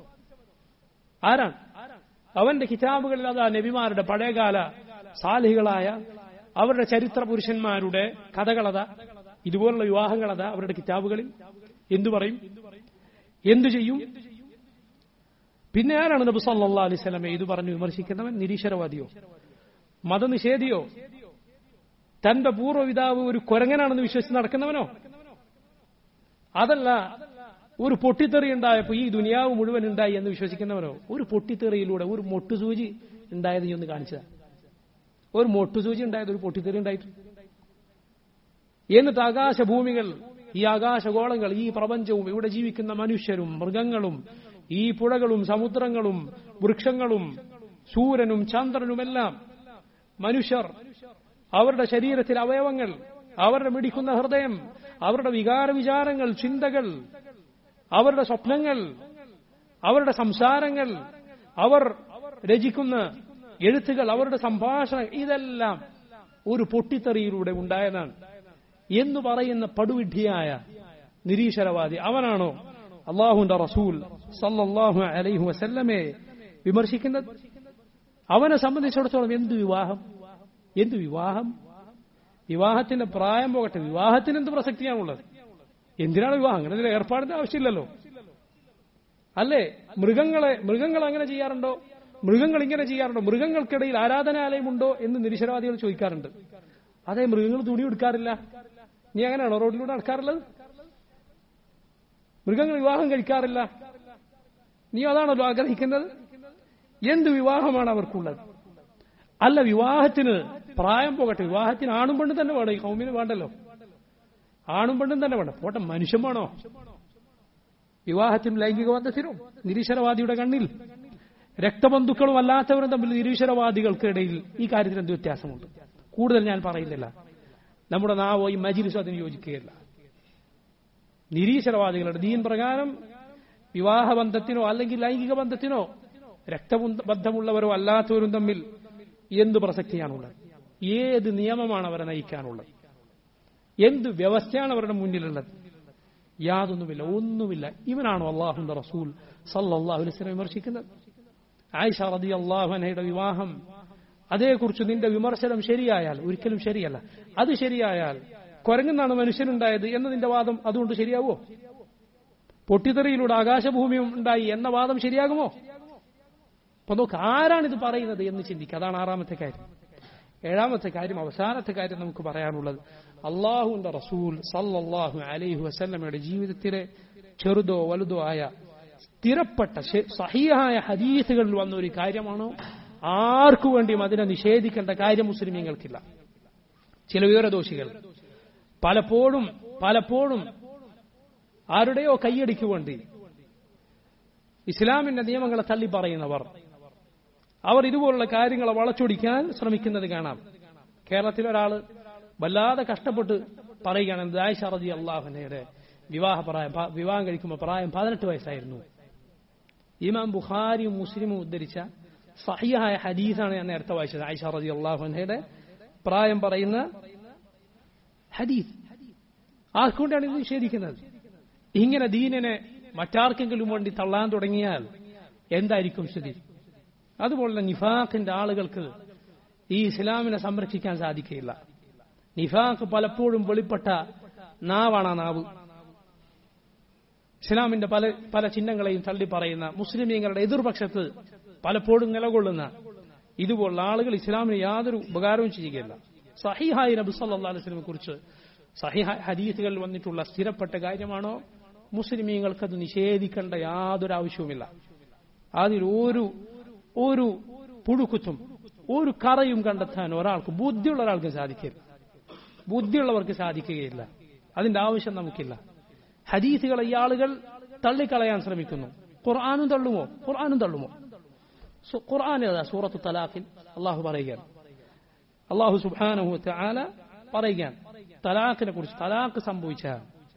ആരാണ് അവന്റെ കിതാബുകളിൽ അതാ നബിമാരുടെ പഴയകാല സാലിഹികളായ അവരുടെ ചരിത്ര പുരുഷന്മാരുടെ കഥകളതാ ഇതുപോലുള്ള വിവാഹങ്ങളതാ അവരുടെ കിതാബുകളിൽ എന്തു പറയും എന്തു ചെയ്യും പിന്നെ ആരാണ് നബി സല്ലാ അലൈഹി സ്വലമെ ഇത് പറഞ്ഞു വിമർശിക്കുന്നവൻ നിരീശ്വരവാദിയോ മതനിഷേധിയോ തന്റെ പൂർവ്വപിതാവ് ഒരു കുരങ്ങനാണെന്ന് വിശ്വസിച്ച് നടക്കുന്നവനോ അതല്ല ഒരു പൊട്ടിത്തെറി ഉണ്ടായപ്പോ ഈ ദുനിയാവ് മുഴുവൻ ഉണ്ടായി എന്ന് വിശ്വസിക്കുന്നവനോ ഒരു പൊട്ടിത്തെറിയിലൂടെ ഒരു മൊട്ടുസൂചി ഉണ്ടായത് നീ ഒന്ന് കാണിച്ചതാ ഒരു മൊട്ടുസൂചി ഉണ്ടായത് ഒരു പൊട്ടിത്തെറി ഉണ്ടായിട്ട് എന്നിട്ട് ആകാശഭൂമികൾ ഈ ആകാശഗോളങ്ങൾ ഈ പ്രപഞ്ചവും ഇവിടെ ജീവിക്കുന്ന മനുഷ്യരും മൃഗങ്ങളും ഈ പുഴകളും സമുദ്രങ്ങളും വൃക്ഷങ്ങളും സൂര്യനും ചന്ദ്രനുമെല്ലാം മനുഷ്യർ അവരുടെ ശരീരത്തിലെ അവയവങ്ങൾ അവരുടെ മിടിക്കുന്ന ഹൃദയം അവരുടെ വികാര വിചാരങ്ങൾ ചിന്തകൾ അവരുടെ സ്വപ്നങ്ങൾ അവരുടെ സംസാരങ്ങൾ അവർ രചിക്കുന്ന എഴുത്തുകൾ അവരുടെ സംഭാഷണം ഇതെല്ലാം ഒരു പൊട്ടിത്തെറിയിലൂടെ ഉണ്ടായതാണ് എന്ന് പറയുന്ന പടുവിഡ്ഢിയായ നിരീശ്വരവാദി അവനാണോ അള്ളാഹുന്റെ റസൂൽ സല്ലല്ലാഹു അലൈഹി വസല്ലമെ വിമർശിക്കുന്നത് അവനെ സംബന്ധിച്ചിടത്തോളം എന്ത് വിവാഹം എന്ത് വിവാഹം വിവാഹത്തിന്റെ പ്രായം പോകട്ടെ വിവാഹത്തിന് എന്ത് പ്രസക്തിയാണുള്ളത് എന്തിനാണ് വിവാഹം അങ്ങനെ ഇതിന് ഏർപ്പാടിന്റെ ആവശ്യമില്ലല്ലോ അല്ലേ മൃഗങ്ങളെ മൃഗങ്ങൾ അങ്ങനെ ചെയ്യാറുണ്ടോ മൃഗങ്ങൾ ഇങ്ങനെ ചെയ്യാറുണ്ടോ മൃഗങ്ങൾക്കിടയിൽ ആരാധനാലയമുണ്ടോ എന്ന് നിരീശ്വരവാദികൾ ചോദിക്കാറുണ്ട് അതെ മൃഗങ്ങൾ തുണി എടുക്കാറില്ല നീ അങ്ങനെയാണോ റോഡിലൂടെ നടക്കാറുള്ളത് മൃഗങ്ങൾ വിവാഹം കഴിക്കാറില്ല നീ അതാണല്ലോ ആഗ്രഹിക്കുന്നത് എന്ത് വിവാഹമാണ് അവർക്കുള്ളത് അല്ല വിവാഹത്തിന് പ്രായം പോകട്ടെ വിവാഹത്തിന് ആണും പെണ്ണും തന്നെ വേണം ഈ കൗമിന് വേണ്ടല്ലോ ആണും പെണ്ണും തന്നെ വേണം പോട്ടെ മനുഷ്യൻ വേണോ വിവാഹത്തിനും ലൈംഗിക ബന്ധത്തിനും നിരീശ്വരവാദിയുടെ കണ്ണിൽ രക്തബന്ധുക്കളും അല്ലാത്തവരും തമ്മിൽ നിരീശ്വരവാദികൾക്കിടയിൽ ഈ കാര്യത്തിൽ എന്ത് വ്യത്യാസമുണ്ട് കൂടുതൽ ഞാൻ പറയുന്നില്ല നമ്മുടെ നാവോ ഈ മജിലിസോ അതിന് യോജിക്കുകയില്ല നിരീശ്വരവാദികളുടെ ദീൻ പ്രകാരം വിവാഹബന്ധത്തിനോ അല്ലെങ്കിൽ ലൈംഗിക ബന്ധത്തിനോ രക്തബന്ധമുള്ളവരോ അല്ലാത്തവരും തമ്മിൽ എന്ത് പ്രസക്തിയാണുള്ളത് ഏത് നിയമമാണ് അവരെ നയിക്കാനുള്ളത് എന്ത് വ്യവസ്ഥയാണ് അവരുടെ മുന്നിലുള്ളത് യാതൊന്നുമില്ല ഒന്നുമില്ല ഇവനാണോ അള്ളാഹുന്റെ റസൂൽ സല്ലാഹു അലൈസ്ലം വിമർശിക്കുന്നത് ആയിഷ റതി അള്ളാഹുനയുടെ വിവാഹം അതേക്കുറിച്ച് നിന്റെ വിമർശനം ശരിയായാൽ ഒരിക്കലും ശരിയല്ല അത് ശരിയായാൽ കുരങ്ങുന്നാണ് മനുഷ്യനുണ്ടായത് എന്നതിന്റെ വാദം അതുകൊണ്ട് ശരിയാവോ പൊട്ടിത്തെറിയിലൂടെ ആകാശഭൂമിയും ഉണ്ടായി എന്ന വാദം ശരിയാകുമോ അപ്പൊ നോക്ക് ആരാണിത് പറയുന്നത് എന്ന് ചിന്തിക്കുക അതാണ് ആറാമത്തെ കാര്യം ഏഴാമത്തെ കാര്യം അവസാനത്തെ കാര്യം നമുക്ക് പറയാനുള്ളത് അള്ളാഹുവിന്റെ റസൂൽ സല്ലല്ലാഹു അലൈഹി വസല്ലമയുടെ ജീവിതത്തിലെ ചെറുതോ വലുതോ ആയ സ്ഥിരപ്പെട്ട ശ- സഹിയായ ഹദീസുകളിൽ വന്ന ഒരു കാര്യമാണോ ആർക്കു വേണ്ടിയും അതിനെ നിഷേധിക്കേണ്ട കാര്യം മുസ്ലിമീങ്ങൾക്കില്ല ചില വിവരദോഷികൾ പലപ്പോഴും പലപ്പോഴും ആരുടെയോ കൈയടിക്ക് വേണ്ടി ഇസ്ലാമിന്റെ നിയമങ്ങളെ തള്ളി പറയുന്നവർ അവർ ഇതുപോലുള്ള കാര്യങ്ങളെ വളച്ചൊടിക്കാൻ ശ്രമിക്കുന്നത് കാണാം കേരളത്തിലെ ഒരാൾ വല്ലാതെ കഷ്ടപ്പെട്ട് പറയുകയാണ് ദായിഷ റതി അള്ളാഹുനയുടെ വിവാഹ പ്രായം പ- വിവാഹം കഴിക്കുമ്പോൾ പ്രായം പതിനെട്ട് വയസ്സായിരുന്നു ഇമാം ബുഖാരിയും മുസ്ലിമും ഉദ്ധരിച്ച സഹിയായ ഹദീസാണ് ഞാൻ നേരത്തെ വായിച്ചത് ആയിഷ റതി അള്ളാഹുനയുടെ പ്രായം പറയുന്ന ഹദീസ് ആർക്കുകൊണ്ടാണ് ഇത് നിഷേധിക്കുന്നത് ഇങ്ങനെ ദീനിനെ മറ്റാർക്കെങ്കിലും വേണ്ടി തള്ളാൻ തുടങ്ങിയാൽ എന്തായിരിക്കും സ്ഥിതി അതുപോലെ നിഫാഖിന്റെ ആളുകൾക്ക് ഈ ഇസ്ലാമിനെ സംരക്ഷിക്കാൻ സാധിക്കുകയില്ല നിഫാഖ് പലപ്പോഴും വെളിപ്പെട്ട നാവാണ് ആ നാവ് ഇസ്ലാമിന്റെ പല പല ചിഹ്നങ്ങളെയും തള്ളി പറയുന്ന മുസ്ലിമീങ്ങളുടെ എതിർപക്ഷത്ത് പലപ്പോഴും നിലകൊള്ളുന്ന ഇതുപോലുള്ള ആളുകൾ ഇസ്ലാമിന് യാതൊരു ഉപകാരവും ചെയ്യുകയില്ല സഹിഹായി നബി സല്ലല്ലാഹു അലൈഹി വസല്ലമയെ കുറിച്ച് സഹിഹ ഹദീസുകളിൽ വന്നിട്ടുള്ള സ്ഥിരപ്പെട്ട കാര്യമാണോ മുസ്ലിമീങ്ങൾക്ക് അത് നിഷേധിക്കേണ്ട യാതൊരു ആവശ്യവുമില്ല അതിൽ ഒരു ഒരു പുഴുക്കുത്തും ഒരു കറയും കണ്ടെത്താൻ ഒരാൾക്ക് ബുദ്ധിയുള്ള ഒരാൾക്ക് സാധിക്കില്ല ബുദ്ധിയുള്ളവർക്ക് സാധിക്കുകയില്ല അതിന്റെ ആവശ്യം നമുക്കില്ല ഹദീസുകളെ ഈ ആളുകൾ തള്ളിക്കളയാൻ ശ്രമിക്കുന്നു ഖുർആാനും തള്ളുമോ ഖുർആാനും തള്ളുമോ സു- ഖുർആനിൽ അതാ സൂറത്ത് തലാഖിൽ അള്ളാഹു പറയുകയാണ് അള്ളാഹു സുബ്ഹാനഹു തആല പറയുകയാണ് തലാഖിനെ കുറിച്ച് തലാഖ് സംഭവിച്ചാൽ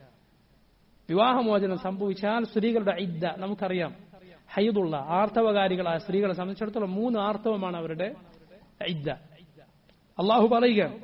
വിവാഹമോചനം സംഭവിച്ചാൽ സ്ത്രീകളുടെ ഇദ്ദ നമുക്കറിയാം ഹൈദുള്ള ആർത്തവകാരികളായ സ്ത്രീകളെ സംബന്ധിച്ചിടത്തോളം മൂന്ന് ആർത്തവമാണ് അവരുടെ ഇദ്ദ അള്ളാഹു പറയുകയാണ്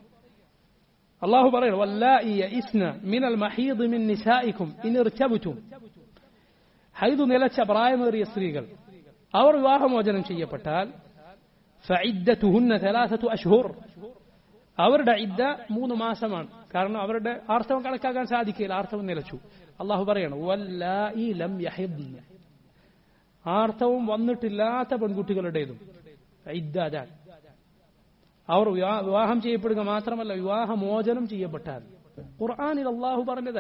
അള്ളാഹു പറയുന്നു വല്ലാഇ യഇസ്ന മിനൽ മഹീദ് മിൻ നിസാഇക്കും ഇൻ ഇർതബതും ഹൈദു നിലച്ച പ്രായമേറിയ സ്ത്രീകൾ അവർ വിവാഹമോചനം ചെയ്യപ്പെട്ടാൽ ഫഇദ്ദതുഹുന്ന ثلاثه അഷ്ഹുർ അവരുടെ ഇദ്ദ മൂന്ന് മാസമാണ് കാരണം അവരുടെ ആർത്തവം കണക്കാക്കാൻ സാധിക്കില്ല ആർത്തവം നിലച്ചു അള്ളാഹു പറയണം വല്ലാഇ ലം യഹിദ്ന ആർത്തവം വന്നിട്ടില്ലാത്ത പെൺകുട്ടികളുടേതും ഇദ്ദ അതാണ് അവർ വിവാ- വിവാഹം ചെയ്യപ്പെടുക മാത്രമല്ല വിവാഹമോചനം ചെയ്യപ്പെട്ടാൽ ഖുർആാനിൽ അള്ളാഹു പറഞ്ഞത്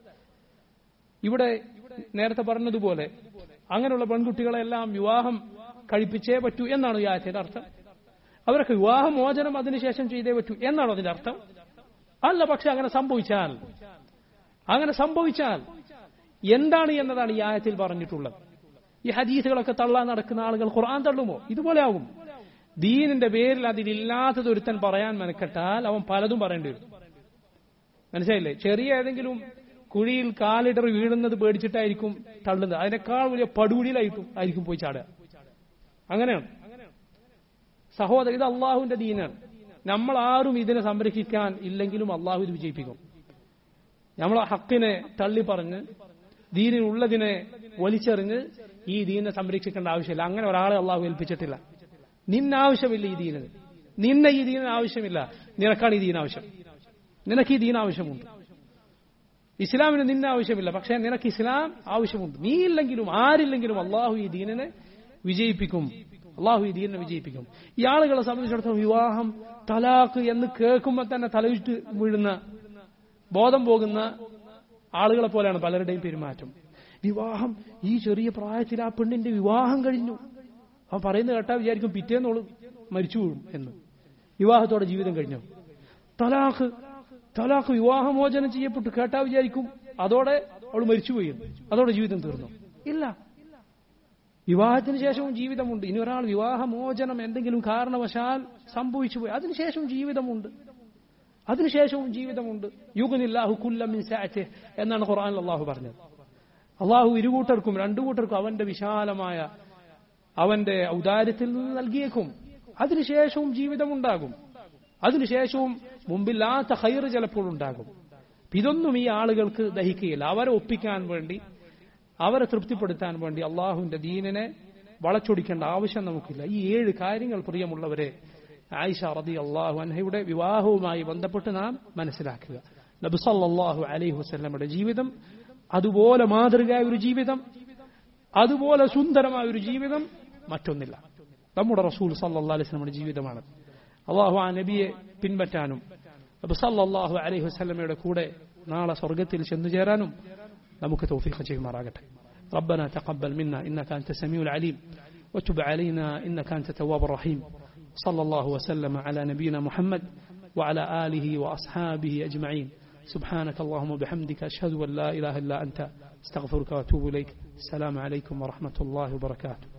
ഇവിടെ നേരത്തെ പറഞ്ഞതുപോലെ അങ്ങനെയുള്ള പെൺകുട്ടികളെല്ലാം വിവാഹം കഴിപ്പിച്ചേ പറ്റൂ എന്നാണ് ഈ ആയത്തിന്റെ അർത്ഥം അവർക്ക് വിവാഹമോചനം അതിനുശേഷം ചെയ്തേ പറ്റൂ എന്നാണോ അതിന്റെ അർത്ഥം അല്ല പക്ഷെ അങ്ങനെ സംഭവിച്ചാൽ അങ്ങനെ സംഭവിച്ചാൽ എന്താണ് എന്നതാണ് ഈ ആയത്തിൽ പറഞ്ഞിട്ടുള്ളത് ഈ ഹദീസുകളൊക്കെ തള്ളാൻ നടക്കുന്ന ആളുകൾ ഖുർആൻ തള്ളുമോ ഇതുപോലെ ആകും ദീനിന്റെ പേരിൽ അതിലില്ലാത്തത് ഒരുത്തൻ പറയാൻ മെനക്കെട്ടാൽ അവൻ പലതും പറയേണ്ടി വരും മനസ്സിലായില്ലേ ചെറിയ ഏതെങ്കിലും കുഴിയിൽ കാലിടർ വീഴുന്നത് പേടിച്ചിട്ടായിരിക്കും തള്ളുന്നത് അതിനേക്കാൾ വലിയ പടുകുഴിയിലായിട്ടും ആയിരിക്കും പോയി ചാടുക അങ്ങനെയാണ് സഹോദര ഇത് അള്ളാഹുവിന്റെ ദീനാണ് നമ്മൾ ആരും ഇതിനെ സംരക്ഷിക്കാൻ ഇല്ലെങ്കിലും അള്ളാഹു ഇത് വിജയിപ്പിക്കും നമ്മൾ ആ ഹക്കിനെ തള്ളി പറഞ്ഞ് ദീനിനുള്ളതിനെ വലിച്ചെറിഞ്ഞ് ഈ ദീനെ സംരക്ഷിക്കേണ്ട ആവശ്യമില്ല അങ്ങനെ ഒരാളെ അള്ളാഹു ഏൽപ്പിച്ചിട്ടില്ല നിന്നാവശ്യമില്ല ഈ ദീനിന് നിന്നെ ഈ ദീനിന് ആവശ്യമില്ല നിനക്കാണ് ഈ ദീൻ ആവശ്യം നിനക്ക് ഈ ദീൻ ആവശ്യമുണ്ട് ഇസ്ലാമിന് നിന്നെ ആവശ്യമില്ല പക്ഷേ നിനക്ക് ഇസ്ലാം ആവശ്യമുണ്ട് നീ ഇല്ലെങ്കിലും ആരില്ലെങ്കിലും അള്ളാഹു ഈ ദീനിനെ വിജയിപ്പിക്കും അള്ളാഹു ഈ ദീനിനെ വിജയിപ്പിക്കും ഈ ആളുകളെ സംബന്ധിച്ചിടത്തോളം വിവാഹം തലാഖ് എന്ന് കേൾക്കുമ്പോൾ തന്നെ തലവിട്ട് വീഴുന്ന ബോധം പോകുന്ന ആളുകളെ പോലെയാണ് പലരുടെയും പെരുമാറ്റം വിവാഹം ഈ ചെറിയ പ്രായത്തിൽ ആ പെണ്ണിന്റെ വിവാഹം കഴിഞ്ഞു അവൻ പറയുന്നത് കേട്ടാ വിചാരിക്കും പിറ്റേന്നോള് മരിച്ചു വീഴും എന്ന് വിവാഹത്തോടെ ജീവിതം കഴിഞ്ഞു തലാഖ് തലാഖ് വിവാഹമോചനം ചെയ്യപ്പെട്ടു കേട്ടാ വിചാരിക്കും അതോടെ അവൾ മരിച്ചുപോയി എന്ന്. അതോടെ ജീവിതം തീർന്നു ഇല്ല വിവാഹത്തിന് ശേഷവും ജീവിതമുണ്ട് ഇനി ഒരാൾ വിവാഹമോചനം എന്തെങ്കിലും കാരണവശാൽ സംഭവിച്ചു പോയി അതിനുശേഷവും ജീവിതമുണ്ട് അതിനുശേഷവും ജീവിതമുണ്ട് യുഗനില്ലാഹു കുല്ലമിൻ സാറ്റ് എന്നാണ് ഖുർആനിൽ അള്ളാഹു പറഞ്ഞത് അള്ളാഹു ഇരുകൂട്ടർക്കും രണ്ടു കൂട്ടർക്കും അവന്റെ വിശാലമായ അവന്റെ ഔദാര്യത്തിൽ നിന്ന് നൽകിയേക്കും അതിനുശേഷവും ജീവിതമുണ്ടാകും അതിനുശേഷവും മുമ്പില്ലാത്ത ഹൈറ് ചിലപ്പോൾ ഉണ്ടാകും ഇതൊന്നും ഈ ആളുകൾക്ക് ദഹിക്കുകയില്ല അവരെ ഒപ്പിക്കാൻ വേണ്ടി അവരെ തൃപ്തിപ്പെടുത്താൻ വേണ്ടി അള്ളാഹുവിന്റെ ദീനിനെ വളച്ചൊടിക്കേണ്ട ആവശ്യം നമുക്കില്ല ഈ ഏഴ് കാര്യങ്ങൾ പ്രിയമുള്ളവരെ ആയിഷ റതി അള്ളാഹു അൻഹയുടെ വിവാഹവുമായി ബന്ധപ്പെട്ട് നാം മനസ്സിലാക്കുക നബി സല്ലല്ലാഹു അലൈഹി വസല്ലമയുടെ ജീവിതം അതുപോലെ മാതൃകയായ ഒരു ജീവിതം അതുപോലെ സുന്ദരമായ ഒരു ജീവിതം മറ്റൊന്നില്ല നമ്മുടെ റസൂൽ സല്ലല്ലാഹു അലൈഹി വസല്ലമയുടെ ജീവിതമാണ് അള്ളാഹു ആ നബിയെ പിൻപറ്റാനും നബി സല്ലല്ലാഹു അലൈഹി വസല്ലമയുടെ കൂടെ നാളെ സ്വർഗത്തിൽ ചെന്നു ചേരാനും നമുക്ക് തൗഫീഖ് ചെയ്യുമാറാകട്ടെ ربنا تقبل منا إنك أنت السميع العليم وتب علينا إنك أنت التواب الرحيم صلى الله وسلم على نبينا محمد وعلى آله وأصحابه أجمعين سبحانك اللهم وبحمدك أشهد أن لا إله إلا أنت استغفرك وأتوب إليك السلام عليكم ورحمة الله وبركاته